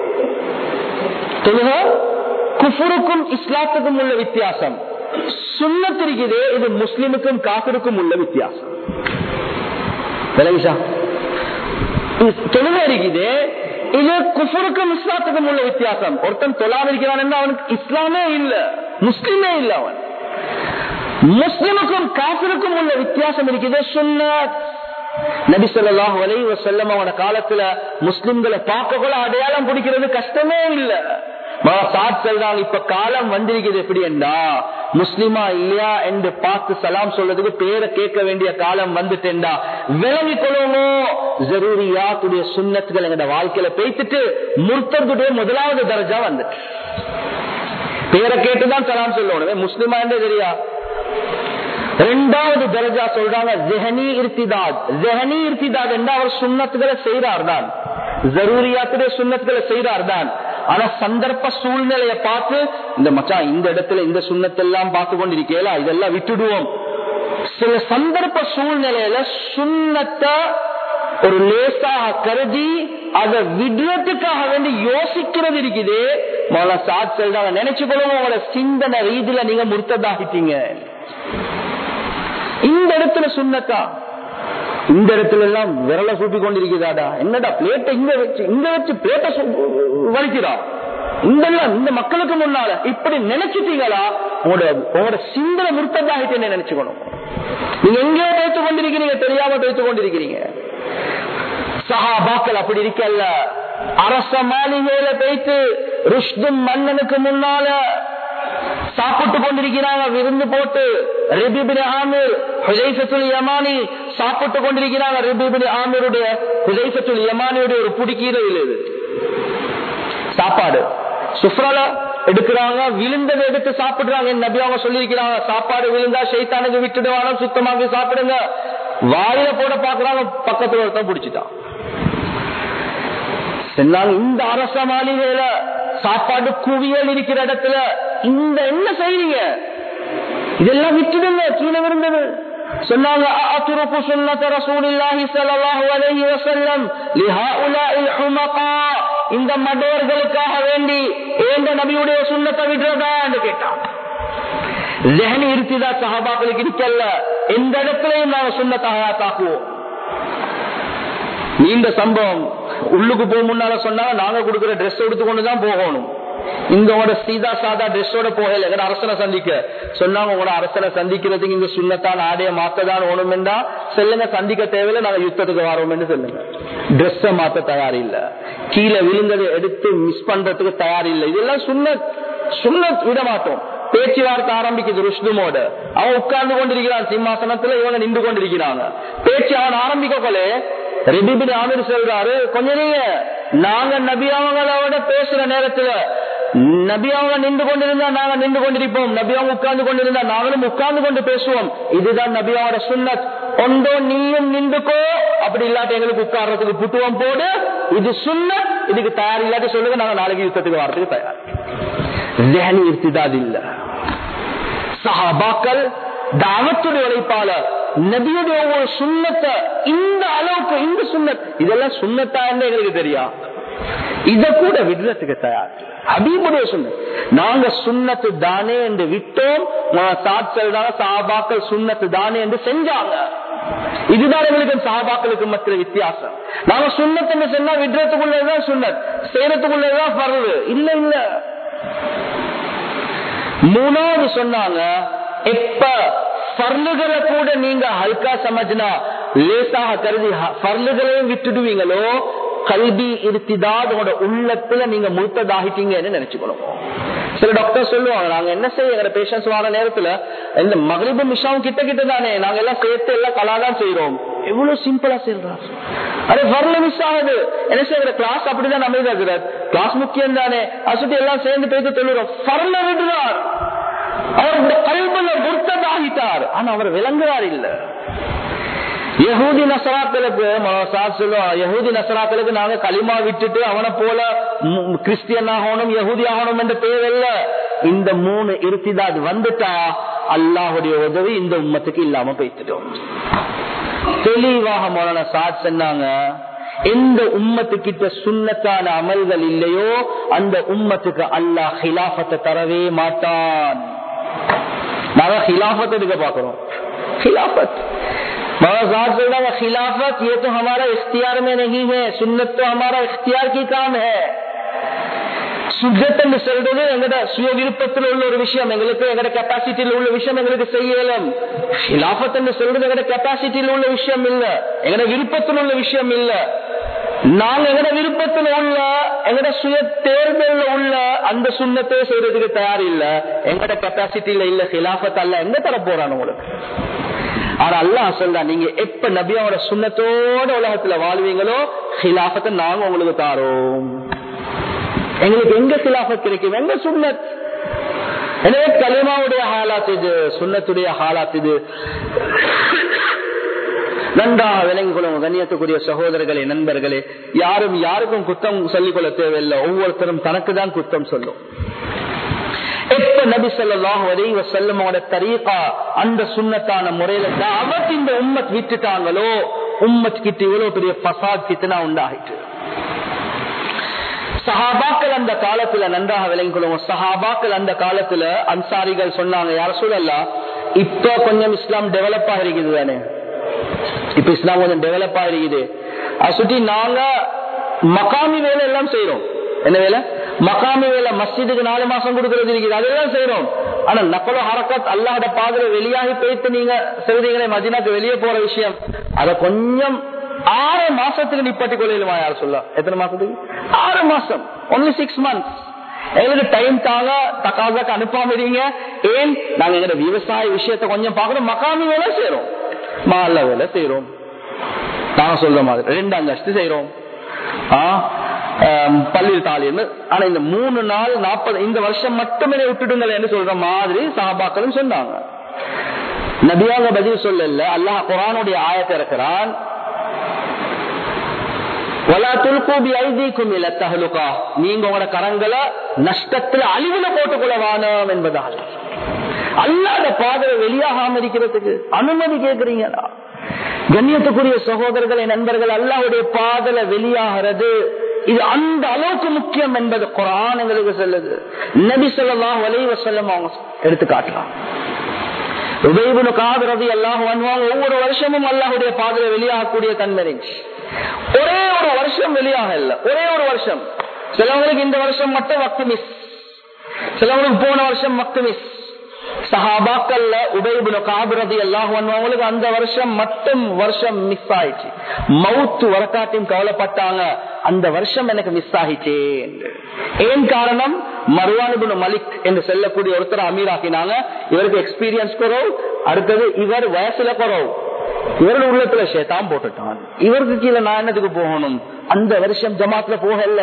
Speaker 1: தொழுகை குஃபுருக்கும் இஸ்லாத்துக்கும் உள்ள வித்தியாசம் சுண்ணத்து இருக்குது இது முஸ்லிமுக்கும் காப்பிற்கும் உள்ள வித்தியாசம் விளங்கிஷா தொழுகை இருக்குது இது குஃபருக்கும் இஸ்லாத்துக்கும் உள்ள வித்தியாசம் ஒருத்தன் தொழாம இருக்கிறான் அவனுக்கு இஸ்லாமே இல்ல முஸ்லிமே இல்ல அவன் முஸ்லிமுக்கும் காப்பிற்கும் உள்ள வித்தியாசம் இருக்குது சொன்ன நபி சொல்லாஹ் வலை செல்லம் அவன காலத்துல முஸ்லிம்களை பார்க்க கூட அடையாளம் பிடிக்கிறது கஷ்டமே இல்ல சொல்றாங்க இப்ப காலம் வந்திருக்கிறது எப்படி என்றா முஸ்லிமா இல்லையா என்று பார்த்து சலாம் சொல்றதுக்கு பேரை கேட்க வேண்டிய காலம் வந்துட்டேன்டா விளங்கி கொள்ளணும் ஜரூரியாத்துடைய சுண்ணத்துகள் எங்க வாழ்க்கையில பேசிட்டு முர்த்தத்துடைய முதலாவது தரஜா வந்துட்டு பேரை கேட்டுதான் சலாம் சொல்லணும் முஸ்லிமா என்று தெரியா ரெண்டாவது தரஜா சொல்றாங்க ஜெஹனி இருத்திதாத் ஜெஹனி இருத்திதாத் என்று அவர் சுண்ணத்துகளை செய்யறார் தான் ஜரூரியாத்துடைய சுண்ணத்துகளை செய்யறார் தான் ஆனா சந்தர்ப்ப சூழ்நிலையை பார்த்து இந்த மச்சான் இந்த இடத்துல இந்த சுண்ணத்தெல்லாம் பார்த்து கொண்டிருக்கேலா இதெல்லாம் விட்டுடுவோம் சில சந்தர்ப்ப சூழ்நிலையில சுண்ணத்தை ஒரு லேசாக கருதி அதை விடுறதுக்காக வேண்டி யோசிக்கிறது இருக்குது மோல சாத் சொல்றாங்க நினைச்சு கொள்ளுங்க உங்களோட சிந்தனை ரீதியில நீங்க முர்த்ததாகிட்டீங்க இந்த இடத்துல சுண்ணத்தா இந்த இடத்துல எல்லாம் விரல சூப்பி கொண்டிருக்கிறாடா என்னடா பிளேட்டை இங்க வச்சு இங்க வச்சு பிளேட்டை வலிக்கிறா இந்த இந்த மக்களுக்கு முன்னால இப்படி நினைச்சிட்டீங்களா உங்களோட உங்களோட சிந்தனை முர்த்ததாகிட்டேன்னு நினைச்சுக்கணும் நீங்க எங்கேயோ பேத்து கொண்டிருக்கிறீங்க தெரியாம பேத்து கொண்டிருக்கிறீங்க சஹாபாக்கள் அப்படி இருக்கல்ல அரச மாளிகையில பேத்து ருஷ்தும் மன்னனுக்கு முன்னால சாப்பிட்டு கொண்டிருக்கிறாங்க விருந்து போட்டு ரிபிபின் ஆமீர் ஹுதைசத்துல் யமானி சாப்பிட்டு கொண்டிருக்கிறாங்க ரிபிபின் ஆமீருடைய ஹுதைசத்துல் யமானியுடைய ஒரு புடிக்கீரை இது சாப்பாடு சுப்ரால எடுக்கிறாங்க விழுந்ததை எடுத்து சாப்பிடுறாங்க நபி அவங்க சொல்லியிருக்கிறாங்க சாப்பாடு விழுந்தா சைத்தானுக்கு விட்டுடுவாங்க சுத்தமாக சாப்பிடுங்க வாயில போட பாக்குறாங்க பக்கத்துல ஒருத்தன் பிடிச்சிட்டான் இந்த அரச மாளிகையில சாப்பாடு குவியல் இருக்கிற இடத்துல இந்த என்ன செய்றீங்க இதெல்லாம் விட்டுடுங்க கீழே விருந்தது சொன்னாங்க அஅத்ருகு சுன்னத ரசூலில்லாஹி ஸல்லல்லாஹு அலைஹி வஸல்லம் லிஹாஉலாஇல் ஹுமகா இந்த மடவர்களுக்காக வேண்டி ஏந்த நபியுடைய சுன்னத்தை விடுறதா என்று கேட்டான் ஜஹனி இருத்திதா சஹாபாக்களுக்கு இருக்கல்ல எந்த இடத்துலயும் நாங்க சுண்ணத்தாக தாக்குவோம் நீண்ட சம்பவம் உள்ளுக்கு போக முன்னால சொன்னாங்க நாங்க கொடுக்கிற ட்ரெஸ் எடுத்துக்கொண்டு தான் போகணும் இங்கோட சீதா சாதா ட்ரெஸ்ஸோட போகல எங்கட அரசனை சந்திக்க சொன்னாங்க உங்களோட அரசனை சந்திக்கிறதுக்கு இங்க சுண்ணத்தான் ஆடைய மாத்ததான் ஓணுமெண்டா செல்லுங்க சந்திக்க தேவையில்லை நாங்க யுத்தத்துக்கு வரோம்னு சொல்லுங்க ட்ரெஸ்ஸ மாத்த தயார் இல்ல கீழே விழுந்ததை எடுத்து மிஸ் பண்றதுக்கு தயார் இல்லை இதெல்லாம் சுண்ண சுண்ணத் விட மாட்டோம் பேச்சுவார்த்தை ஆரம்பிக்குது ருஷ்ணுமோட அவன் உட்கார்ந்து கொண்டிருக்கிறான் சிம்மாசனத்துல இவங்க நின்று கொண்டிருக்கிறாங்க பேச்சு அவன் ஆரம்பிக்க போல ரெபிபின் ஆமிர் சொல்றாரு கொஞ்ச நீங்க நாங்க நபி அவங்களோட பேசுற நேரத்துல நபி அவங்க நின்று கொண்டிருந்தா நாங்க நின்று கொண்டிருப்போம் நபி அவங்க உட்கார்ந்து கொண்டிருந்தா நாங்களும் உட்கார்ந்து கொண்டு பேசுவோம் இதுதான் நபி அவங்களோட சுண்ணத் ஒன்றோ நீயும் நின்றுக்கோ அப்படி இல்லாட்டி எங்களுக்கு உட்கார்றதுக்கு புத்துவம் போடு இது சுண்ணத் இதுக்கு தயார் இல்லாட்டி சொல்லுங்க நாங்க நாளைக்கு யுத்தத்துக்கு வரதுக்கு தயார் ஜஹனி இருத்திதாது இல்ல சஹாபாக்கள் தாவத்துடைய உழைப்பாளர் நபியுடைய ஒவ்வொரு சுண்ணத்தை இந்த அளவுக்கு இந்த சுண்ணத் இதெல்லாம் சுண்ணத்தா எங்களுக்கு தெரியா இத கூட விடுறதுக்கு தயார் ஹபீபுடைய சுண்ணத் நாங்க சுண்ணத்து தானே என்று விட்டோம் சாபாக்கள் சுண்ணத்து தானே என்று செஞ்சாங்க இதுதான் எங்களுக்கு சாபாக்களுக்கு மற்ற வித்தியாசம் நாங்க சுண்ணத்து சொன்னா விடுறதுக்குள்ளதான் சுண்ணத் செய்யறதுக்குள்ளதான் பரவு இல்ல இல்ல மூணாவது சொன்னாங்க எப்ப பர்லுகளை கூட நீங்க ஹல்கா சமஜ்னா லேசாக கருதி பர்லுகளையும் விட்டுடுவீங்களோ கல்வி இருத்திதான் உங்களோட உள்ளத்துல நீங்க முழுத்ததாகிட்டீங்கன்னு நினைச்சுக்கணும் சில டாக்டர் சொல்லுவாங்க நாங்க என்ன செய்ய எங்க பேஷன்ஸ் வர நேரத்துல இந்த மகளிபு மிஷாவும் கிட்ட கிட்ட தானே நாங்க எல்லாம் சேர்த்து எல்லாம் கலாதான் செய்யறோம் எவ்வளவு சிம்பிளா செய்யறோம் அரே வரல மிஸ் ஆகுது என்ன செய்யற கிளாஸ் அப்படிதான் அமைதியாகிறார் கிளாஸ் முக்கியம் தானே அசுத்தி எல்லாம் சேர்ந்து பேசி சொல்லுறோம் பரல விடுவார் அவர் இந்த கல்வல முர்த்ததாகிட்டார் ஆனா அவர் விளங்குறார் இல்ல யகூதி நசராக்களுக்கு சொல்லுவோம் யகூதி நசராக்களுக்கு நாங்க களிமா விட்டுட்டு அவனை போல கிறிஸ்டியன் ஆகணும் யகூதி ஆகணும் என்ற தேவையில்ல இந்த மூணு இருத்திதாது வந்துட்டா அல்லாஹுடைய உதவி இந்த உம்மத்துக்கு இல்லாம போய்த்துட்டோம் தெளிவாக மோன சாத் சொன்னாங்க எந்த உம்மத்துக்கிட்ட சுண்ணத்தான அமல்கள் இல்லையோ அந்த உம்மத்துக்கு அல்லாஹ் ஹிலாபத்தை தரவே மாட்டான் நாங்க खिलाफत எடுக்க பாக்குறோம் खिलाफत खिलाफत ये तो हमारा इख्तियार में नहीं है सुन्नत तो हमारा इख्तियार की काम है சுஜத் என்று சொல்றது எங்கட சுய விருப்பத்தில் உள்ள ஒரு விஷயம் எங்களுக்கு எங்கட கெப்பாசிட்டியில் உள்ள விஷயம் எங்களுக்கு செய்யலாம் ஹிலாபத் என்று சொல்றது எங்கட கெப்பாசிட்டியில் உள்ள விஷயம் இல்ல எங்கட விருப்பத்தில் உள்ள விஷயம் இல்ல நாங்க எங்கட விருப்பத்தில் உள்ள எங்கட சுய தேர்தல் உள்ள அந்த சுண்ணத்தை செய்யறதுக்கு தயார் இல்ல எங்கட கெப்பாசிட்டியில இல்ல ஹிலாபத் அல்ல எங்க தர போறான் உங்களுக்கு ஆனா அல்லாஹ் சொல்றா நீங்க எப்ப நபியாவோட சுண்ணத்தோட உலகத்துல வாழ்வீங்களோ ஹிலாபத்தை நாங்க உங்களுக்கு தாரோம் எங்களுக்கு எங்க ஹிலாபத் கிடைக்கும் எங்க சுண்ணத் எனவே கலிமாவுடைய ஹாலாத் இது சுண்ணத்துடைய ஹாலாத் இது நன்றாக விளங்கிக் கொள்ளும் கண்ணியத்துக்குரிய சகோதரர்களே நண்பர்களே யாரும் யாருக்கும் குத்தம் சொல்லிக் கொள்ள தேவையில்லை ஒவ்வொருத்தரும் தனக்கு தான் குத்தம் சொல்லும் எப்ப நபி சொல்லாஹ் வரை செல்லமோட தரீகா அந்த சுண்ணத்தான முறையில தாவத் இந்த உம்மத் விட்டுட்டாங்களோ உம்மத் கிட்ட இவ்வளவு பெரிய பசாத் கிட்டனா உண்டாகிட்டு சஹாபாக்கள் அந்த காலத்துல நன்றாக விளங்கிக் கொள்ளுவோம் சஹாபாக்கள் அந்த காலத்துல அன்சாரிகள் சொன்னாங்க யார சூழல்லா இப்ப கொஞ்சம் இஸ்லாம் டெவலப் ஆகிருக்குது தானே இப்ப இஸ்லாம் கொஞ்சம் டெவலப் ஆகிருக்குது அதை சுற்றி நாங்க மகாமி வேலை எல்லாம் செய்யறோம் என்ன வேலை மகாமி வேலை மஸ்ஜிதுக்கு நாலு மாசம் கொடுக்கறது இருக்குது அதெல்லாம் செய்யறோம் ஆனா நக்கலோ ஹரக்கத் அல்லாஹோட பாதுல வெளியாகி போயிட்டு நீங்க செய்தீங்களே மதினாக்கு வெளியே போற விஷயம் அத கொஞ்சம் ஆறு மாசத்துக்கு நிப்பாட்டி கொள்ளையிலுமா யார் சொல்ல எத்தனை மாசத்துக்கு ஆறு மாசம் ஒன்லி சிக்ஸ் மந்த்ஸ் எங்களுக்கு டைம் தாங்க தக்காசாக்கு அனுப்பாம இருங்க ஏன் நாங்க எங்க விவசாய விஷயத்த கொஞ்சம் பாக்குறோம் மக்காமி வேலை செய்யறோம் மால வேலை செய்யறோம் நாங்க சொல்ற மாதிரி ரெண்டு அந்தஸ்து செய்யறோம் பள்ளியில் தாலின்னு ஆனா இந்த மூணு நாள் நாற்பது இந்த வருஷம் மட்டுமே விட்டுடுங்கள் என்று சொல்ற மாதிரி சாபாக்களும் சொன்னாங்க நபியாக பதில் சொல்லல அல்லாஹ் குரானுடைய ஆயத்தை இருக்கிறான் வலா துல்கூபி ஐதீக்கும் இல்ல தகலுகா நீங்க உங்களோட கரங்களை நஷ்டத்துல அழிவுல போட்டுக்கொள்ள வானம் என்பதால் அல்லாத பாதையை வெளியாகாம இருக்கிறதுக்கு அனுமதி கேட்கிறீங்களா கண்ணியத்துக்குரிய சகோதரர்களை நண்பர்கள் அல்லாவுடைய பாதல வெளியாகிறது இது அந்த அளவுக்கு முக்கியம் என்பது குரான் எங்களுக்கு சொல்லுது நபி சொல்லலாம் வலைவ செல்லம் அவங்க எடுத்து காட்டலாம் உபயபுனு காதுரது எல்லாம் பண்ணுவாங்க ஒவ்வொரு வருஷமும் அல்லாஹுடைய பாதையில வெளியாகக்கூடிய தன்மை இருந்துச்சு ஒரே ஒரு வருஷம் வெளியாக இல்ல ஒரே ஒரு வருஷம் சிலவங்களுக்கு இந்த வருஷம் மட்டும் வக்து மிஸ் சிலவங்களுக்கு போன வருஷம் வக்து மிஸ் சஹாபாக்கள்ல உபயபுன காபிரதி எல்லாம் பண்ணுவாங்களுக்கு அந்த வருஷம் மட்டும் வருஷம் மிஸ் ஆயிடுச்சு மவுத்து வரக்காட்டையும் கவலைப்பட்டாங்க அந்த வருஷம் எனக்கு மிஸ் ஆயிடுச்சே ஏன் காரணம் மருவானுபுன மலிக் என்று செல்லக்கூடிய ஒருத்தர் அமீராக்கினாங்க இவருக்கு எக்ஸ்பீரியன்ஸ் குறவு அடுத்தது இவர் வயசுல குறவு இவரோட உள்ளத்துல சேத்தான் போட்டுட்டான் இவருக்கு கீழே நான் என்னத்துக்கு போகணும் அந்த வருஷம் ஜமாத்துல போகல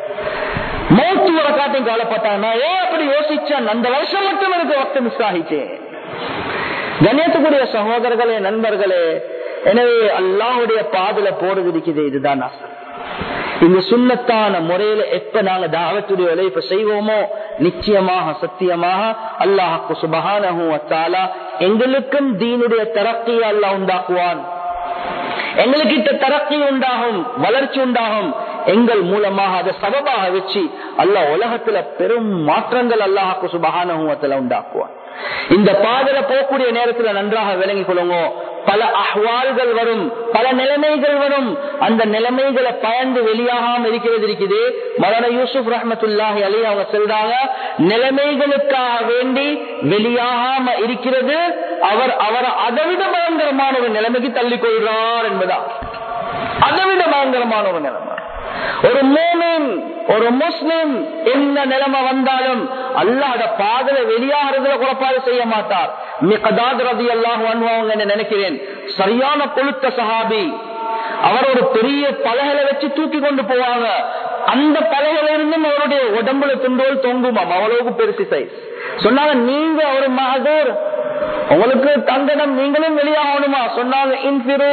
Speaker 1: மௌத்து வர காட்டும் காலப்பட்டான் நான் ஏன் அப்படி யோசிச்சேன் அந்த வருஷம் மட்டும் எனக்கு வக்து மிஸ் ஆகிச்சேன் கண்ணியத்துக்குரிய சகோதரர்களே நண்பர்களே எனவே அல்லாஹுடைய பாதுல போறது இருக்குது இதுதான் அசல் இந்த சுண்ணத்தான முறையில எப்ப நாங்க தாவத்துடைய உழைப்ப செய்வோமோ நிச்சயமாக சத்தியமாக அல்லாஹு சுபகான எங்களுக்கும் தீனுடைய தரக்கையை அல்லாஹ் உண்டாக்குவான் எங்களுக்கு தரக்கி உண்டாகும் வளர்ச்சி உண்டாகும் எங்கள் மூலமாக அதை சபபாக வச்சு அல்லாஹ் உலகத்துல பெரும் மாற்றங்கள் அல்லாஹாக்கு சுபகான உண்டாக்குவான் இந்த பாதல போகக்கூடிய நேரத்துல நன்றாக விளங்கிக் கொள்ளுங்க பல அஹ்வால்கள் வரும் பல நிலைமைகள் வரும் அந்த நிலைமைகளை பயந்து வெளியாகாம இருக்கிறது இருக்குது மலன யூசுப் ரஹமத்துல்லாஹி அலி அவங்க சொல்றாங்க நிலைமைகளுக்காக வேண்டி வெளியாகாம இருக்கிறது அவர் அவரை அதைவிட பயங்கரமான ஒரு நிலைமைக்கு தள்ளிக் கொள்றார் என்பதா அதைவிட பயங்கரமான ஒரு நிலைமை ஒரு மூமின் ஒரு முஸ்லிம் என்ன நிலைமை வந்தாலும் அல்லாத பாதல வெளியாகிறதுல குழப்பாடு செய்ய மாட்டார் மிகதாத் ரதி அல்லாஹ் பண்ணுவாங்க என்று நினைக்கிறேன் சரியான கொளுத்த சஹாபி அவர் ஒரு பெரிய பலகலை வச்சு தூக்கி கொண்டு போவாங்க அந்த பலகையில இருந்தும் அவருடைய உடம்புல துண்டோல் தொங்குமாம் அவ்வளவுக்கு பெருசு சைஸ் சொன்னாங்க நீங்க ஒரு மகதூர் உங்களுக்கு தங்கடம் நீங்களும் வெளியாகணுமா சொன்னாங்க இன்பிரு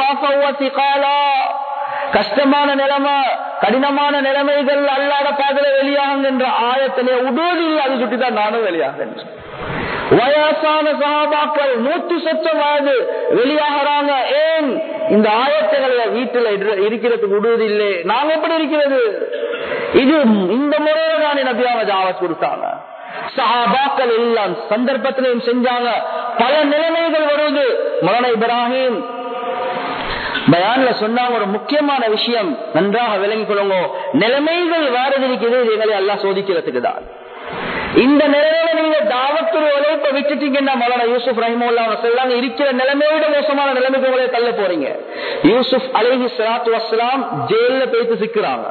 Speaker 1: கஷ்டமான நிலைமை கடினமான நிலைமைகள் அல்லாத பாதல வெளியாகுங்கின்ற ஆயத்திலே உடோதில் அது சுட்டிதான் நானும் வெளியாகின்றேன் வயசான சகாபாக்கள் நூத்தி சொச்சம் வயது வெளியாகிறாங்க ஏன் இந்த ஆயத்துகளை வீட்டுல இருக்கிறதுக்கு விடுவது இல்லை நாங்க எப்படி இருக்கிறது இது இந்த முறையில தான் நபியாக ஜாவத் கொடுத்தாங்க சஹாபாக்கள் எல்லாம் சந்தர்ப்பத்திலையும் செஞ்சாங்க பல நிலைமைகள் வருவது மகன இப்ராஹிம் பயான்ல சொன்னாங்க ஒரு முக்கியமான விஷயம் நன்றாக விளங்கிக் கொள்ளுங்க நிலைமைகள் வேறது இருக்குது எங்களை எல்லாம் சோதிக்கிறதுக்கு தான் இந்த நிலையில நீங்க தாவத்துறை உழைப்ப விட்டுட்டீங்கன்னா மலன யூசுப் ரஹிமுல்லா சொல்லாங்க இருக்கிற நிலைமையோட மோசமான நிலைமைக்கு உங்களை தள்ள போறீங்க யூசுப் அலிஹி சலாத்து வஸ்லாம் ஜெயில போயிட்டு சிக்கிறாங்க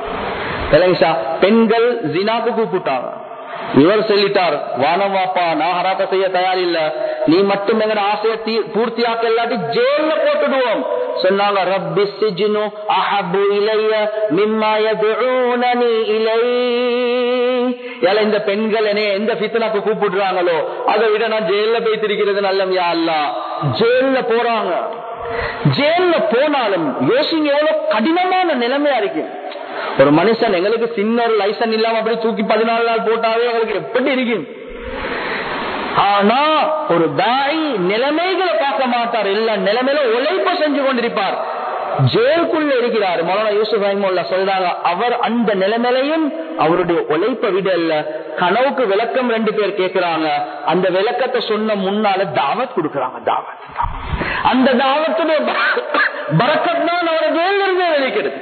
Speaker 1: பெண்கள் ஜினாக்கு கூப்பிட்டாங்க இவர் சொல்லிட்டார் வானம் வாப்பா நான் ஹராத்த செய்ய தயார் இல்ல நீ மட்டும் எங்க ஆசையை பூர்த்தியாக்க இல்லாட்டி ஜெயில போட்டுடுவோம் சொன்னாங்க ரப்பி சிஜ்னு அஹபு இலைய மிம்மா யதுஊனனி இலை ஏல இந்த பெண்கள் என்ன எந்த ஃபித்னாக்கு கூப்பிடுறாங்களோ அதை விட நான் ஜெயில போய்த்திருக்கிறது நல்லம் யா அல்லா ஜெயில போறாங்க ஜெயில போனாலும் யோசிங்க எவ்வளவு கடினமான நிலைமையா இருக்கு ஒரு மனுஷன் எங்களுக்கு சின்ன ஒரு லைசன் இல்லாம அப்படி தூக்கி பதினாலு நாள் போட்டாவே எங்களுக்கு எப்படி இருக்கும் ஆனா ஒரு தாய் நிலைமைகளை பார்க்க மாட்டார் எல்லா நிலைமையில உழைப்ப செஞ்சு கொண்டிருப்பார் ஜெயிலுக்குள்ள இருக்கிறார் மௌலானா யூசுப் ரஹிமுல்லா சொல்றாங்க அவர் அந்த நிலைமையிலையும் அவருடைய உழைப்ப விட இல்ல கனவுக்கு விளக்கம் ரெண்டு பேர் கேட்கிறாங்க அந்த விளக்கத்தை சொன்ன முன்னால தாவத் கொடுக்கறாங்க தாவத் அந்த தாவத்துடைய பறக்கத் தான் அவரை ஜெயிலில் இருந்தே வெளிக்கிறது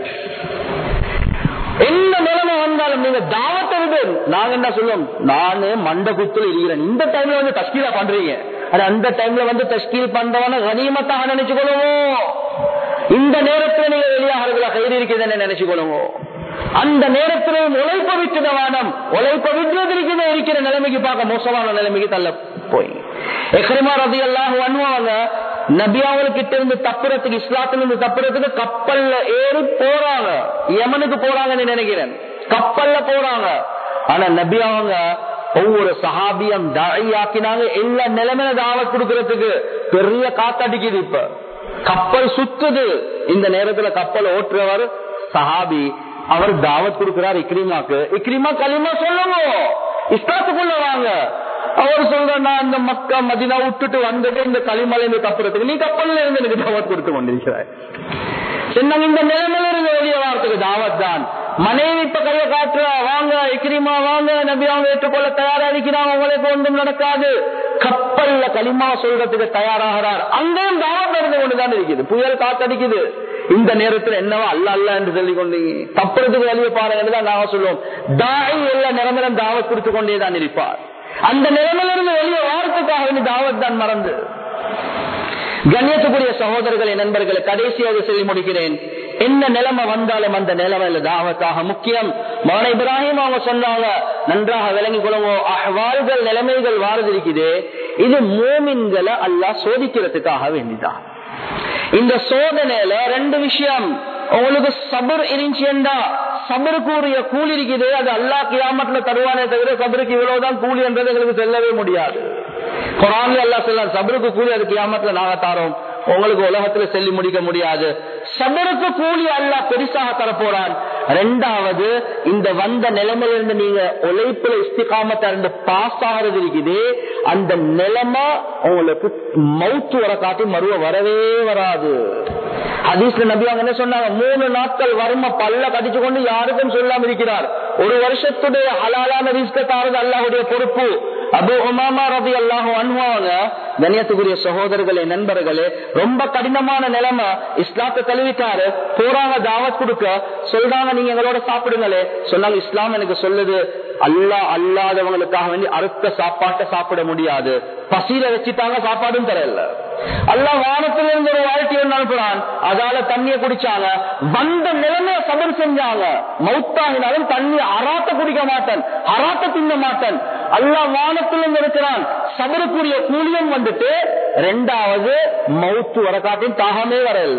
Speaker 1: என்ன நிலைமை வந்தாலும் நீங்க தாவத்தை விடு நாங்க என்ன சொல்லுவோம் நானு மண்ட குத்துல இருக்கிறேன் இந்த டைம்ல வந்து தஸ்கீலா பண்றீங்க அந்த டைம்ல வந்து தஸ்கீல் பண்றவன கனிமத்தாக நினைச்சு கொள்ளுவோம் இந்த நேரத்தில் நீங்க வெளியாகிறதுல கயிறு இருக்குதுன்னு நினைச்சு கொள்ளுவோம் அந்த நேரத்தில் உழைப்ப விட்டுட வேணும் உழைப்ப விட்டுறது இருக்குது இருக்கிற நிலைமைக்கு பார்க்க மோசமான நிலைமைக்கு தள்ள போய் எக்ரிமா ரதி எல்லாம் பண்ணுவாங்க நபியாவல்கிட்ட இருந்து தப்புறதுக்கு இஸ்லாத்துல இருந்து தப்புறதுக்கு கப்பல்ல ஏறி போறாங்க யமனுக்கு போறாங்கன்னு நினைக்கிறேன் கப்பல்ல போறாங்க ஆனா நபி அவங்க ஒவ்வொரு சஹாபியம் தாயாக்கினாங்க எல்லா நிலைமையில தாவத் கொடுக்கறதுக்கு பெரிய காத்தடிக்குது இப்ப கப்பல் சுத்துது இந்த நேரத்துல கப்பல் ஓட்டுறவர் சஹாபி அவர் தாவத் கொடுக்கிறார் இக்ரிமாக்கு இக்ரிமா களிமா சொல்லுங்க இஸ்லாத்துக்குள்ள வாங்க அவர் சொல்ற நான் இந்த மக்கா மதினா விட்டுட்டு வந்துட்டு இந்த களிமலை இருந்து தப்புறதுக்கு நீ கப்பல்ல இருந்து எனக்கு தாவத் கொடுத்து கொண்டிருக்கிறாய் சொன்னாங்க இந்த நிலைமையில இருந்து வெளியே வாரத்துக்கு தாவத் தான் மனைவி இப்ப கைய காட்டுறா வாங்க இக்கிரிமா வாங்க நபி அவங்க ஏற்றுக்கொள்ள தயாரா இருக்கிறாங்க உங்களுக்கு ஒன்றும் நடக்காது கப்பல்ல களிமா சொல்றதுக்கு தயாராகிறார் அங்கேயும் தாவத் நடந்து கொண்டுதான் இருக்குது புயல் காத்தடிக்குது இந்த நேரத்தில் என்னவா அல்ல அல்ல என்று சொல்லிக் கொண்டு தப்புறதுக்கு வெளியே பாருங்க தான் நாங்க சொல்லுவோம் தாய் எல்லா நிரந்தரம் தாவத் கொடுத்து கொண்டே தான் இருப்பார் அந்த நிலைமையிலிருந்து வெளியே வாரத்துக்காக வேண்டி தாவத் தான் மறந்து கண்ணியத்துக்குரிய சகோதரர்களை நண்பர்களை கடைசியாக சொல்லி முடிக்கிறேன் என்ன நிலைமை வந்தாலும் அந்த நிலைமையில தாவத்தாக முக்கியம் மகன இப்ராஹிம் அவங்க சொன்னாங்க நன்றாக விளங்கிக் கொள்ளுவோம் அஹ்வால்கள் நிலைமைகள் வாரதிருக்குது இது மோமின்களை அல்லா சோதிக்கிறதுக்காக வேண்டிதான் இந்த சோதனையில ரெண்டு விஷயம் உங்களுக்கு சபர் இருந்துச்சுண்டா சபருக்குரிய கூலி இருக்குது அது அல்லா கியாமத்துல தருவானே தவிர சபருக்கு இவ்வளவுதான் கூலி என்றது எங்களுக்கு செல்லவே முடியாது குரான்ல அல்லா சொல்ல சபருக்கு கூலி அது கியாமத்துல நாங்க தாரோம் உங்களுக்கு உலகத்துல செல்லி முடிக்க முடியாது சபருக்கு கூலி அல்ல பெருசாக தரப்போறான் ரெண்டாவது இந்த வந்த நிலைமையிலிருந்து நீங்க உழைப்புல இஸ்திகாமத்தை இருந்து பாஸ் ஆகிறது இருக்குது அந்த நிலைமை உங்களுக்கு மவுத்து வர காட்டி மறுவ வரவே வராது ஹதீஸ்ல நபி அவங்க என்ன சொன்னாங்க மூணு நாட்கள் வறும பல்ல கடிச்சு கொண்டு யாருக்கும் சொல்லாம இருக்கிறார் ஒரு வருஷத்துடைய ஹலாலான ரிஸ்க தாரது அல்லாஹுடைய பொறுப்பு அபு உமாமா ரபி அல்லாஹு அன்வாங்க கண்ணியத்துக்குரிய சகோதரர்களே நண்பர்களே ரொம்ப கடினமான நிலைமை இஸ்லாத்தை தழுவிட்டாரு போறாங்க தாவத் கொடுக்க சொல்றாங்க நீங்க எங்களோட சாப்பிடுங்களே சொன்னாங்க இஸ்லாம் எனக்கு சொல்லுது அல்லா அல்லாதவங்களுக்காக வேண்டி அறுத்த சாப்பாட்டை சாப்பிட முடியாது பசியில வச்சுட்டாங்க சாப்பாடும் தரல அல்லா வானத்துல இருந்து ஒரு வாழ்க்கை ஒன்று அனுப்புறான் அதால தண்ணிய குடிச்சாங்க வந்த நிலைமைய சபர் செஞ்சாங்க மவுத்தாகினாலும் தண்ணி அராத்த குடிக்க மாட்டேன் அராத்த தின்ன மாட்டேன் அல்லா வானத்திலிருந்து இருக்கிறான் சபருக்குரிய கூலியம் வந்துட்டு ரெண்டாவது மவுத்து வர காட்டின் தாகமே வரல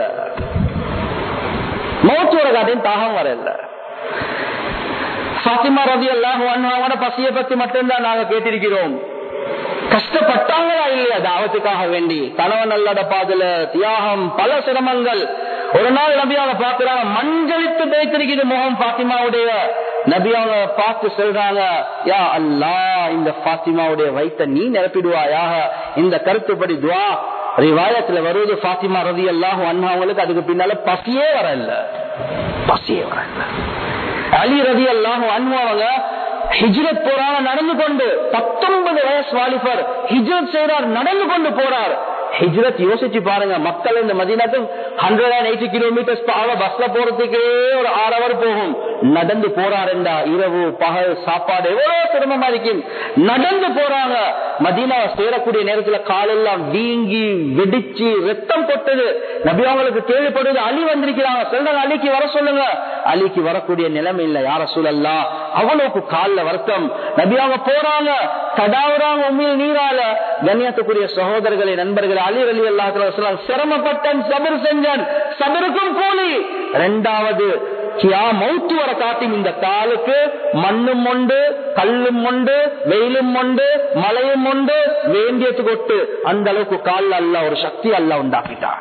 Speaker 1: மவுத்து வர காட்டின் தாகம் வரல பாத்திமா ரவி எல்லாம் பசியை பத்தி மட்டும்தான் நாங்க கேட்டிருக்கிறோம் கஷ்டப்பட்டாங்களா இல்லையா தாவத்துக்காக வேண்டி கணவன் அல்லட பாதல தியாகம் பல சிரமங்கள் ஒரு நாள் நபியாவை பார்க்கிறாங்க மஞ்சளித்து தேய்த்திருக்குது முகம் பாத்திமாவுடைய நபியாவை பார்த்து சொல்றாங்க யா அல்லா இந்த பாத்திமாவுடைய வயிற்ற நீ நிரப்பிடுவாயாக இந்த கருத்துப்படி துவா ரிவாயத்துல வருவது பாத்திமா ரதி அல்லாஹும் அண்ணாவங்களுக்கு அதுக்கு பின்னால பசியே வரல பசியே வரல அலி ரதி அல்லாஹும் அன்வாவங்க ஹிஜ்ரத் போறாங்க நடந்து கொண்டு பத்தொன்பது வயசு வாலிபர் ஹிஜ்ரத் செய்யறார் நடந்து கொண்டு போறார் ஹிஜ்ரத் யோசிச்சு பாருங்க மக்கள் இந்த மதினத்தும் ஹண்ட்ரட் அண்ட் எயிட்டி கிலோமீட்டர்ஸ் பஸ்ல போறதுக்கே ஒரு ஆறு அவர் போகும் நடந்து போறாருண்டா இரவு பகல் சாப்பாடு எவ்வளவு சிரமமா இருக்கும் நடந்து போறாங்க மதீனா சேரக்கூடிய நேரத்துல காலெல்லாம் வீங்கி வெடிச்சு ரத்தம் கொட்டது நபி அவங்களுக்கு கேள்விப்படுது அலி வந்திருக்கிறாங்க சொல்றாங்க அலிக்கு வர சொல்லுங்க அலிக்கு வரக்கூடிய நிலைமை இல்ல யார சூழல்லாம் அவ்வளவுக்கு கால்ல வருத்தம் நபி அவங்க போறாங்க தடாவுறாங்க உண்மையில் நீரால கண்ணியத்துக்குரிய சகோதரர்களை நண்பர்கள் அலி அலி அல்லா சிரமப்பட்டன் சபர் செஞ்சன் சபருக்கும் கூலி ரெண்டாவது மௌத்து வர காட்டும் இந்த காலுக்கு மண்ணும் உண்டு கல்லும் உண்டு வெயிலும் உண்டு மழையும் உண்டு வேண்டியது கொட்டு அந்த அளவுக்கு கால் அல்ல ஒரு சக்தி அல்ல உண்டாக்கிட்டான்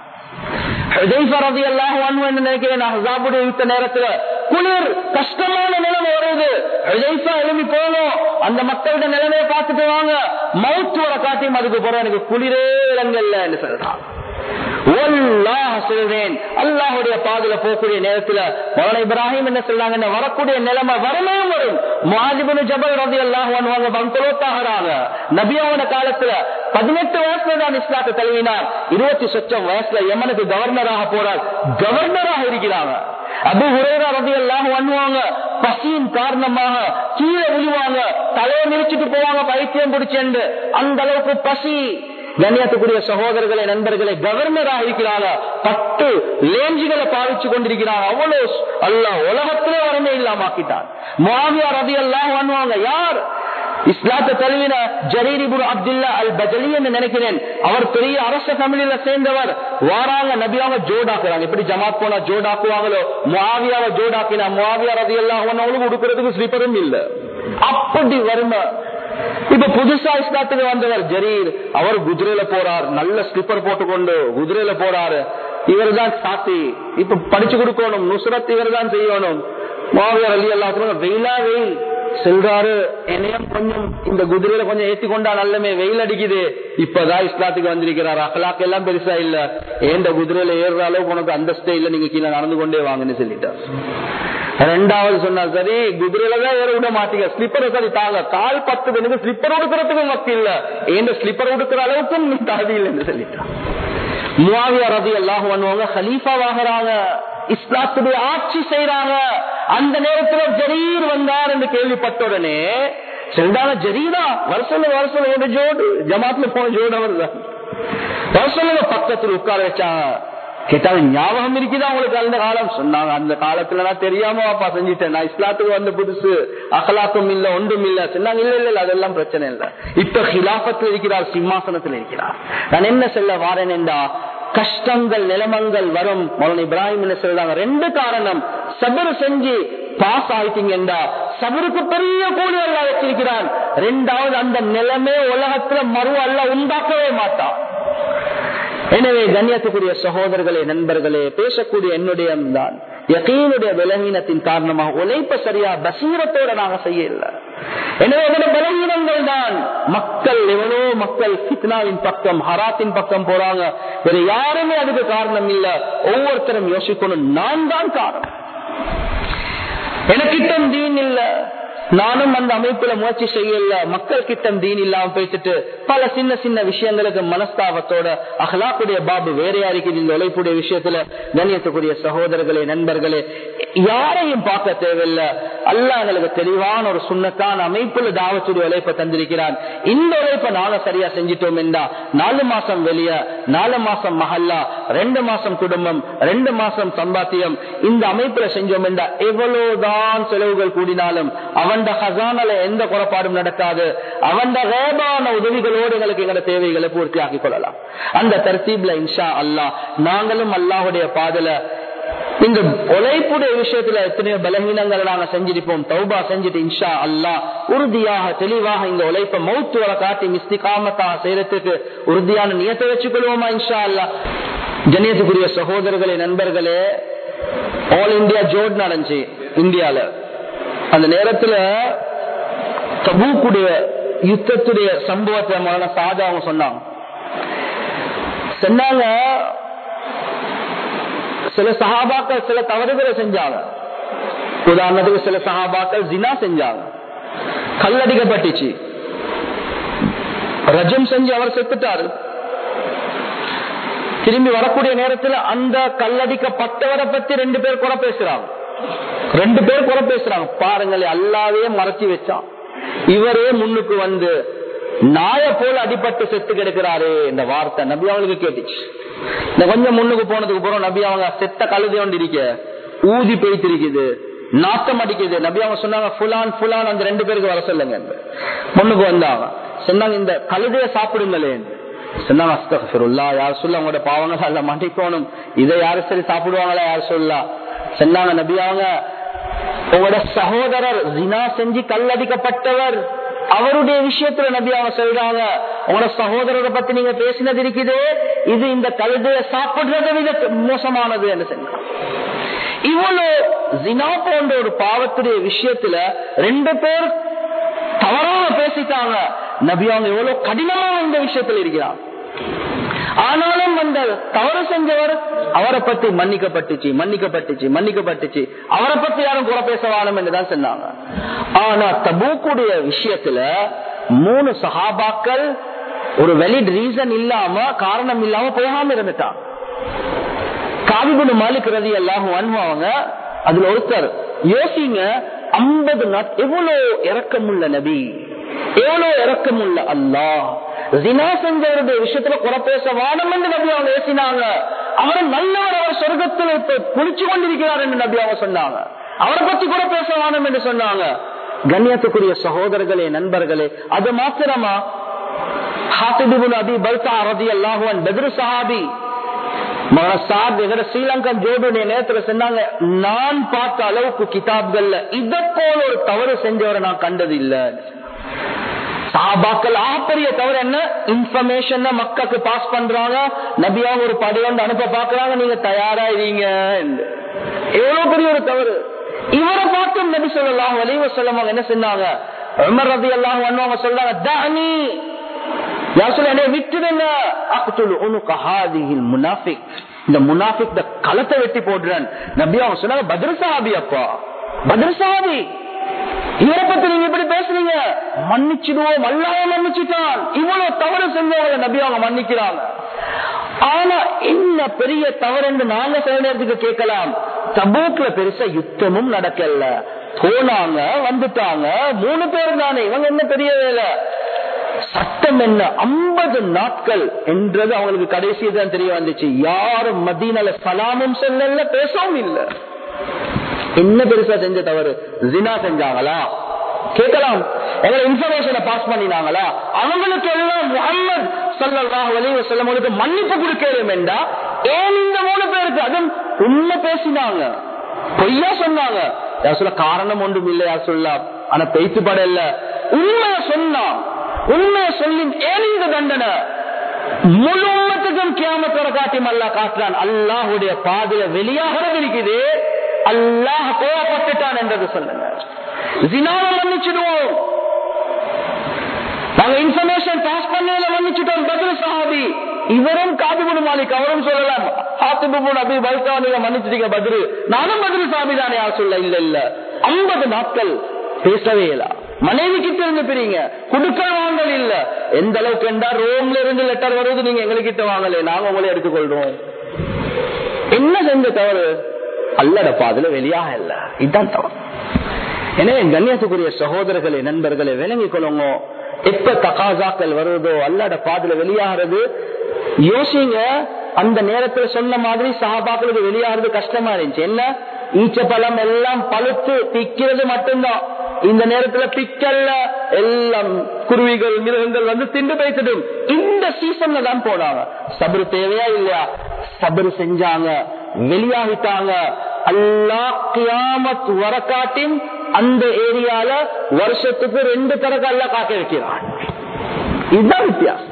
Speaker 1: நேரத்துல குளிர் கஷ்டமான நிலைமை வருது எழுப்பி போகும் அந்த மக்களோட நிலைமையை பார்த்துட்டு வாங்க மவுத்து வர காட்டியும் அதுக்கு போற எனக்கு குளிரே விலங்கல்ல சொல்றான் சொல்றேன் அல்லாஹுடைய பாதுல போகக்கூடிய நேரத்துல மௌன இப்ராஹிம் என்ன சொல்றாங்க வரக்கூடிய நிலைமை வரமையும் வரும் மாதிபுனு ஜபல் ரதி அல்லாஹ் பண்ணுவாங்க பங்கலோத்தாகிறாங்க நபியாவோட காலத்துல பதினெட்டு வயசுல தான் இஸ்லாத்தை தழுவினார் இருபத்தி சொச்சம் வயசுல எமனுக்கு கவர்னராக போறார் கவர்னராக இருக்கிறாங்க அபு ஹுரேரா ரதி எல்லாம் பண்ணுவாங்க பசியின் காரணமாக கீழே விழுவாங்க தலையை நிறுத்திட்டு போவாங்க பைத்தியம் பிடிச்சேன் அந்த அளவுக்கு பசி கண்ணியத்துக்குரிய சகோதரர்களை நண்பர்களை கவர்னராக இருக்கிறாங்க பத்து லேஞ்சுகளை பாவிச்சு கொண்டிருக்கிறாங்க அவ்வளவு அல்ல உலகத்திலே வரமே இல்லாம ஆக்கிட்டான் மாவியா ரதி எல்லாம் பண்ணுவாங்க யார் இஸ்லாத்தை தழுவின ஜரீரிபுர் அப்துல்லா அல் பஜலி என்று நினைக்கிறேன் அவர் பெரிய அரச தமிழில சேர்ந்தவர் வாராங்க நபியாவை ஜோடாக்குறாங்க எப்படி ஜமாத் போனா ஜோடாக்குவாங்களோ முவாவியாவை ஜோடாக்கினா முவாவியா ரதி எல்லாம் அவங்களுக்கு கொடுக்கறதுக்கு ஸ்லீப்பரும் இல்ல அப்படி வறுமை இப்ப புதுசா இஸ்லாத்துக்கு வந்தவர் ஜரீர் அவர் குதிரையில போறார் நல்ல ஸ்லிப்பர் போட்டுக்கொண்டு குதிரையில போறாரு இவர் தான் சாத்தி இப்ப படிச்சு கொடுக்கணும் நுசுரத் இவர் தான் செய்யணும் மாவியர் அலி எல்லாத்துக்கும் வெயிலா வெயில் செல்றாரு என்னையும் கொஞ்சம் இந்த குதிரையில கொஞ்சம் ஏத்தி கொண்டா நல்லமே வெயில் அடிக்குது இப்பதான் இஸ்லாத்துக்கு வந்திருக்கிறார் அகலாக்கு எல்லாம் பெருசா இல்ல ஏந்த குதிரையில ஏறுற அளவுக்கு உனக்கு அந்தஸ்தே இல்ல நீங்க கீழே நடந்து கொண்டே வாங்கன்னு சொல்லிட்டார் ரெண்டாவது சொன்னா சரி குதிரையில தான் ஏற விட மாட்டீங்க ஸ்லிப்பரை சரி தாங்க கால் பத்து பேருக்கு ஸ்லிப்பர் உடுக்கிறதுக்கும் மக்கு இல்ல ஏந்த ஸ்லிப்பர் உடுக்கிற அளவுக்கும் நீ தகுதி இல்லைன்னு சொல்லிட்டான் முவாவியா ரதி எல்லாம் பண்ணுவாங்க ஹலீஃபா வாங்குறாங்க இஸ்லாத்துடைய ஆட்சி செய்யறாங்க அந்த நேரத்துல ஜரீர் வந்தார் என்று கேள்விப்பட்ட உடனே செல்தான ஜரீரா வருஷம் வருஷம் ஒரு ஜோடு ஜமாத்ல போன ஜோடு அவர் தான் வருஷம் பக்கத்தில் உட்கார வச்சாங்க கேட்டாங்க ஞாபகம் இருக்குதா உங்களுக்கு அந்த காலம் சொன்னாங்க அந்த காலத்துல நான் தெரியாம அப்பா செஞ்சுட்டேன் நான் இஸ்லாத்துக்கு வந்த புதுசு அகலாக்கும் இல்ல ஒன்றும் இல்ல சொன்னாங்க இல்ல இல்ல அதெல்லாம் பிரச்சனை இல்ல இப்ப ஹிலாபத்தில் இருக்கிறார் சிம்மாசனத்தில் இருக்கிறார் நான் என்ன சொல்ல வாரேன் என்றா கஷ்டங்கள் நிலமங்கள் வரும் மௌலன் இப்ராஹிம் சொல்றாங்க ரெண்டு காரணம் சபர் செஞ்சு பாஸ் ஆயிட்டீங்கடா சபருக்கு பெரிய கூலி அல்ல வச்சிருக்கிறான் ரெண்டாவது அந்த நிலைமை உலகத்துல மறு அல்ல உண்டாக்கவே மாட்டான் எனவே கண்ணியத்துக்குரிய சகோதரர்களே நண்பர்களே பேசக்கூடிய என்னுடைய தான் யகீனுடைய விலகீனத்தின் காரணமாக உழைப்ப சரியா பசீரத்தோட நாங்க செய்யல எனவே என்னுடைய பலவீனங்கள் தான் மக்கள் எவ்வளோ மக்கள் ஃபித்னாவின் பக்கம் ஹராத்தின் பக்கம் போறாங்க வேற யாருமே அதுக்கு காரணம் இல்ல ஒவ்வொருத்தரும் யோசிக்கணும் நான் தான் காரணம் எனக்கிட்டம் தீன் இல்ல நானும் அந்த அமைப்புல முயற்சி செய்யல மக்கள் கிட்டம் தீன் இல்லாம போயிட்டு பல சின்ன சின்ன விஷயங்களுக்கு மனஸ்தாபத்தோட அகலாக்குடைய பாபு வேறையா இருக்குது இந்த உழைப்புடைய விஷயத்துல கண்ணியத்துக்குரிய சகோதரர்களே நண்பர்களே யாரையும் பார்க்க தேவையில்லை அல்ல எங்களுக்கு தெளிவான ஒரு சுண்ணத்தான அமைப்புல தாவத்துடைய உழைப்பை தந்திருக்கிறான் இந்த உழைப்பை நாங்க சரியா செஞ்சிட்டோம் என்றா நாலு மாசம் வெளிய நாலு மாசம் மஹல்லா ரெண்டு மாசம் குடும்பம் ரெண்டு மாசம் சம்பாத்தியம் இந்த அமைப்புல செஞ்சோம் என்றா எவ்வளவுதான் செலவுகள் கூடினாலும் அவன் ஹசானால எந்த குறைபாடும் நடக்காது அவன் வேபான உதவிகளோடு எங்களுக்கு எங்களோட தேவைகளை பூர்த்தி ஆக்கிக் கொள்ளலாம் அந்த தர்த்தீப்ல இன்ஷா அல்லா நாங்களும் அல்லாஹுடைய பாதல இந்த உழைப்புடைய விஷயத்துல எத்தனையோ பலகீனங்களை நாங்க செஞ்சிருப்போம் தௌபா செஞ்சுட்டு இன்ஷா அல்லா உறுதியாக தெளிவாக இந்த உழைப்பை மௌத்து வர காட்டி மிஸ்தி காமத்தாக செய்யறதுக்கு உறுதியான நியத்தை வச்சுக்கொள்வோமா இன்ஷா அல்லா ஜனியத்துக்குரிய சகோதரர்களே நண்பர்களே ஆல் இந்தியா ஜோட் நடந்துச்சு இந்தியால அந்த நேரத்துல தபூக்குடைய யுத்தத்துடைய சம்பவத்தை மரண சாதா அவங்க சொன்னாங்க சொன்னாங்க சில சகாபாக்கள் சில தவறுகளை செஞ்சாங்க உதாரணத்துக்கு சில சகாபாக்கள் ஜினா செஞ்சாங்க கல்லடிக்கப்பட்டுச்சு ரஜம் செஞ்சு அவர் செத்துட்டாரு திரும்பி வரக்கூடிய நேரத்தில் அந்த கல்லடிக்கப்பட்டவரை பத்தி ரெண்டு பேர் கூட பேசுறாங்க ரெண்டு பேர் கூட பேசுறாங்க பாருங்களே அல்லாவே மறைச்சி வச்சான் இவரே முன்னுக்கு வந்து நாய போல அடிபட்டு செத்து கிடக்கிறாரு இந்த வார்த்தை நபி அவங்களுக்கு கேட்டுச்சு இந்த கொஞ்சம் முன்னுக்கு போனதுக்கு போறோம் நபி அவங்க செத்த கழுதை ஒன்று இருக்க ஊதி போயிட்டு இருக்குது நாட்டம் அடிக்குது நபி அவங்க சொன்னாங்க புலான் புலான் அந்த ரெண்டு பேருக்கு வர சொல்லுங்க முன்னுக்கு வந்தாங்க சொன்னாங்க இந்த கழுதைய சாப்பிடுங்களேன் சொன்னாங்க அஸ்தகுல்லா யார் சொல்ல உங்களோட பாவங்கள் அல்ல மன்னிக்கணும் இதை யாரு சரி சாப்பிடுவாங்களா யார் சொல்லலாம் சொன்னாங்க நபி அவங்க உங்களோட சகோதரர் ஜினா செஞ்சு கல்லடிக்கப்பட்டவர் அவருடைய விஷயத்துல நபி அவங்க சொல்றாங்க உங்களோட சகோதரரை பத்தி நீங்க பேசினது இருக்குது இது இந்த கழுதைய சாப்பிடுறதை விட மோசமானது என்று சொன்னாங்க இவ்வளவு ஜினா போன்ற ஒரு பாவத்துடைய விஷயத்துல ரெண்டு பேர் தவறாக பேசிட்டாங்க நபி அவங்க எவ்வளவு கடினமான இந்த விஷயத்துல இருக்கிறாங்க ஆனாலும் அந்த தவறு செஞ்சவர் அவரை பத்தி மன்னிக்கப்பட்டுச்சு மன்னிக்கப்பட்டுச்சு மன்னிக்கப்பட்டுச்சு அவரை பத்தி யாரும் குறை பேச வாழும் என்றுதான் சொன்னாங்க ஆனா தபூக்குடைய விஷயத்துல மூணு சஹாபாக்கள் ஒரு வெலிட் ரீசன் இல்லாம காரணம் இல்லாம போகாம இருந்துட்டான் காவிபுடு மாலிக் ரதி எல்லாம் அவங்க அதுல ஒருத்தர் யோசிங்க ஐம்பது நாட் எவ்வளவு இறக்கமுள்ள நபி எவ்வளவு இறக்கமுள்ள அல்லாஹ் ஜினா செஞ்சவருடைய விஷயத்துல குறை பேச வானம் என்று நபி அவங்க பேசினாங்க அவர் நல்லவர் அவர் சொர்க்கத்தில் இப்ப குளிச்சு கொண்டிருக்கிறார் என்று நபி அவங்க சொன்னாங்க அவரை பத்தி கூட பேச வானம் என்று சொன்னாங்க கண்ணியத்துக்குரிய சகோதரர்களே நண்பர்களே அது மாத்திரமா ஸ்ரீலங்கன் ஜோடுடைய நேரத்துல சொன்னாங்க நான் பார்த்த அளவுக்கு கிதாப்கள்ல இதை போல ஒரு தவறு செஞ்சவரை நான் கண்டது இல்லை சாபாக்கள் ஆப்பரிய தவிர என்ன இன்ஃபர்மேஷன் மக்களுக்கு பாஸ் பண்றாங்க நபியாக ஒரு படையோண்டு அனுப்ப பாக்குறாங்க நீங்க தயாரா இருங்க எவ்வளவு பெரிய ஒரு தவறு இவரை பார்த்து நபி சொல்லலாம் வலிவ சொல்லம் என்ன சொன்னாங்க உமர் ரதி எல்லாம் அவங்க சொல்றாங்க தானி யார் சொல்ல என்னை விட்டுடுங்க அக்துல் உனக்கு ஹாதிஹில் முனாஃபிக் இந்த முனாஃபிக் இந்த களத்தை வெட்டி போடுறேன் நபி அவங்க சொன்னாங்க பத்ர சஹாபி அப்பா பத்ர சஹாபி இவரை பத்தி நீங்க இப்படி பேசுறீங்க மன்னிச்சிடுவோம் அல்லாஹ் மன்னிச்சுட்டான் இவ்வளவு தவறு செஞ்சவங்க நபி அவங்க மன்னிக்கிறாங்க ஆனா என்ன பெரிய தவறு என்று நாங்க சில நேரத்துக்கு கேட்கலாம் தபூக்ல பெருசா யுத்தமும் நடக்கல போனாங்க வந்துட்டாங்க மூணு பேர் தானே இவங்க என்ன பெரிய வேலை சட்டம் என்ன ஐம்பது நாட்கள் என்றது அவங்களுக்கு கடைசி தான் தெரிய வந்துச்சு யாரும் மதீனால சலாமும் சொல்லல பேசவும் இல்லை என்ன பெருசா செஞ்ச தவறு ஜினா செஞ்சாங்களா கேட்கலாம் எங்களை இன்ஃபர்மேஷனை பாஸ் பண்ணினாங்களா அவங்களுக்கு எல்லாம் முகமது சல்லாஹ் அலைஹி வஸல்லமுக்கு மன்னிப்பு கொடுக்கணும் என்றா ஏன் இந்த மூணு பேருக்கு அதுவும் உண்மை பேசினாங்க பொய்யா சொன்னாங்க யார் சொல்ல காரணம் ஒன்றும் இல்லை யார் சொல்லலாம் ஆனா பெய்த்து படல உண்மையை சொன்னான் உண்மையை சொல்லி ஏன் இந்த தண்டனை முழு உம்மத்துக்கும் கியாமத்தோட காட்டி அல்லா காட்டுறான் அல்லாஹுடைய பாதையில வெளியாகிறது இருக்குது அல்லாஹ் கோவப்பட்டுட்டான் என்றது சொல்லுங்க ஜினாவை மன்னிச்சிடுவோம் நாங்க இன்ஃபர்மேஷன் பாஸ் பண்ணல மன்னிச்சுட்டோம் பதில் சஹாபி இவரும் காபிபுடு மாலிக் அவரும் சொல்லலாம் ஹாத்திபுபுன் அபி பல்கா நீங்க மன்னிச்சிட்டீங்க பதிரு நானும் பதில் சாமி தானே யார் சொல்ல இல்ல இல்ல ஐம்பது நாட்கள் பேசவே இல்ல மனைவி கிட்ட இருந்து பிரிங்க குடுக்க வாங்கல் இல்ல எந்த அளவுக்கு என்றா ரோம்ல இருந்து லெட்டர் வருது நீங்க எங்ககிட்ட வாங்கல நாங்க உங்களே எடுத்துக்கொள்றோம் என்ன செஞ்ச தவறு அல்லட பாதுல வெளியாக இல்ல இதுதான் தவறு எனவே கண்ணியத்துக்குரிய சகோதரர்களே நண்பர்களே விளங்கிக் கொள்ளுங்க எப்ப தகாசாக்கள் வருவதோ அல்லட பாதுல வெளியாகிறது யோசிங்க அந்த நேரத்துல சொன்ன மாதிரி சகாபாக்களுக்கு வெளியாகிறது கஷ்டமா இருந்துச்சு என்ன ஈச்ச பழம் எல்லாம் பழுத்து பிக்கிறது மட்டும்தான் இந்த நேரத்துல பிக்கல்ல எல்லாம் குருவிகள் மிருகங்கள் வந்து திண்டு வைத்துடும் இந்த சீசன்ல தான் போனாங்க சபரு தேவையா இல்லையா சபரு செஞ்சாங்க வெளியாகிட்டாங்க அல்லா கியாமத் வரக்காட்டின் அந்த ஏரியால வருஷத்துக்கு ரெண்டு தரக்கு அல்ல காக்க வைக்கிறான் இதுதான் வித்தியாசம்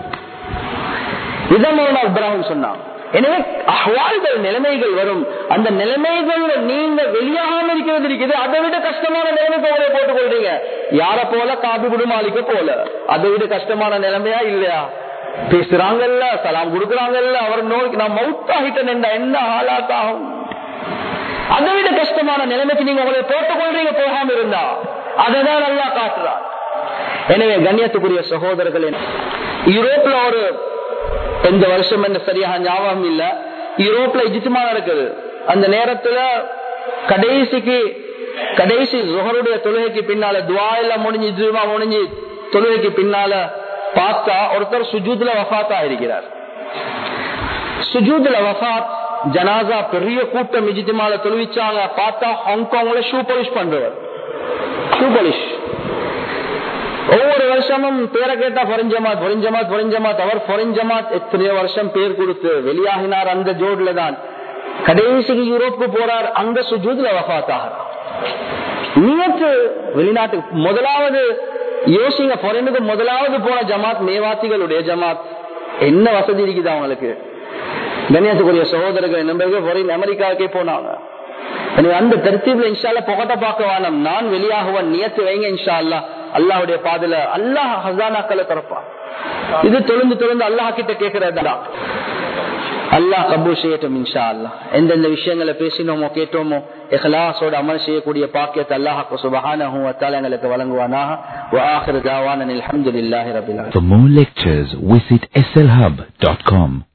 Speaker 1: இதான் இப்ராஹிம் சொன்னான் எனவே அஹ்வால்கள் நிலைமைகள் வரும் அந்த நிலைமைகள் நீங்க வெளியாகாம இருக்கிறது இருக்குது அதை விட கஷ்டமான நிலைமைக்கு உங்களை போட்டுக் கொள்றீங்க யார போல காபி குடுமாளிக்க போல அதை விட கஷ்டமான நிலைமையா இல்லையா பேசுறாங்கல்ல சலாம் கொடுக்குறாங்கல்ல அவர் நோய் நான் மவுத்தாகிட்டேன் என்ன ஆளாத்தாகும் அதை விட கஷ்டமான நிலைமைக்கு நீங்க உங்களை போட்டுக் கொள்றீங்க போகாம இருந்தா அதைதான் நல்லா காட்டுறார் எனவே கண்ணியத்துக்குரிய சகோதரர்களே யூரோப்ல ஒரு எந்த வருஷம் என்ன சரியாக ஞாபகம் இல்ல யூரோப்ல இஜித்துமா நடக்குது அந்த நேரத்துல கடைசிக்கு கடைசி ஜொஹருடைய தொழுகைக்கு பின்னால துவா எல்லாம் முடிஞ்சு இஜுமா முடிஞ்சு தொழுகைக்கு பின்னால பார்த்தா ஒருத்தர் சுஜூத்ல வஃத் ஆயிருக்கிறார் சுஜூத்ல வஃத் ஜனாசா பெரிய கூட்டம் இஜித்துமால தொழுவிச்சாங்க பார்த்தா ஹாங்காங்ல ஷூ பாலிஷ் பண்றவர் ஷூ பாலிஷ் ஒவ்வொரு வருஷமும் பேரை கேட்டா பொறிஞ்சமாத் பொறிஞ்சமாத் பொறிஞ்சமாத் அவர் பொறிஞ்சமாத் எத்தனையோ வருஷம் பேர் கொடுத்து வெளியாகினார் அந்த ஜோட்ல தான் கடைசிக்கு யூரோப்பு போறார் அங்க சுஜூத்ல வஃத்தாகிறார் நீத்து வெளிநாட்டுக்கு முதலாவது யோசிங்க பொறைனுக்கு முதலாவது போன ஜமாத் மேவாத்திகளுடைய ஜமாத் என்ன வசதி இருக்குது அவங்களுக்கு கண்ணியத்துக்குரிய சகோதரர்கள் நம்பர்கள் பொறைன் அமெரிக்காவுக்கே போனாங்க அந்த தர்த்தீப்ல இன்ஷால்ல புகட்ட பார்க்க வேணாம் நான் வெளியாகுவன் நியத்து வைங்க இன்ஷா அல்லா அல்லாவுடைய பாதல அல்லாஹ் ஹசானாக்களை திறப்பான் இது தொழுந்து தொழுந்து அல்லாஹ் கிட்ட கேட்கறதா அல்லாஹ் கபூல் செய்யட்டும் இன்ஷா அல்லா எந்தெந்த விஷயங்களை பேசினோமோ கேட்டோமோ இஹ்லாஸோட அமல் செய்யக்கூடிய பாக்கியத்தை அல்லாஹ் சுபஹானஹு வ தஆலா எங்களுக்கு வழங்குவானாக வ ஆகிரு தாவானா அல்ஹம்துலில்லாஹி ரப்பில் ஆலமீன்
Speaker 2: For more lectures, visit slhub.com.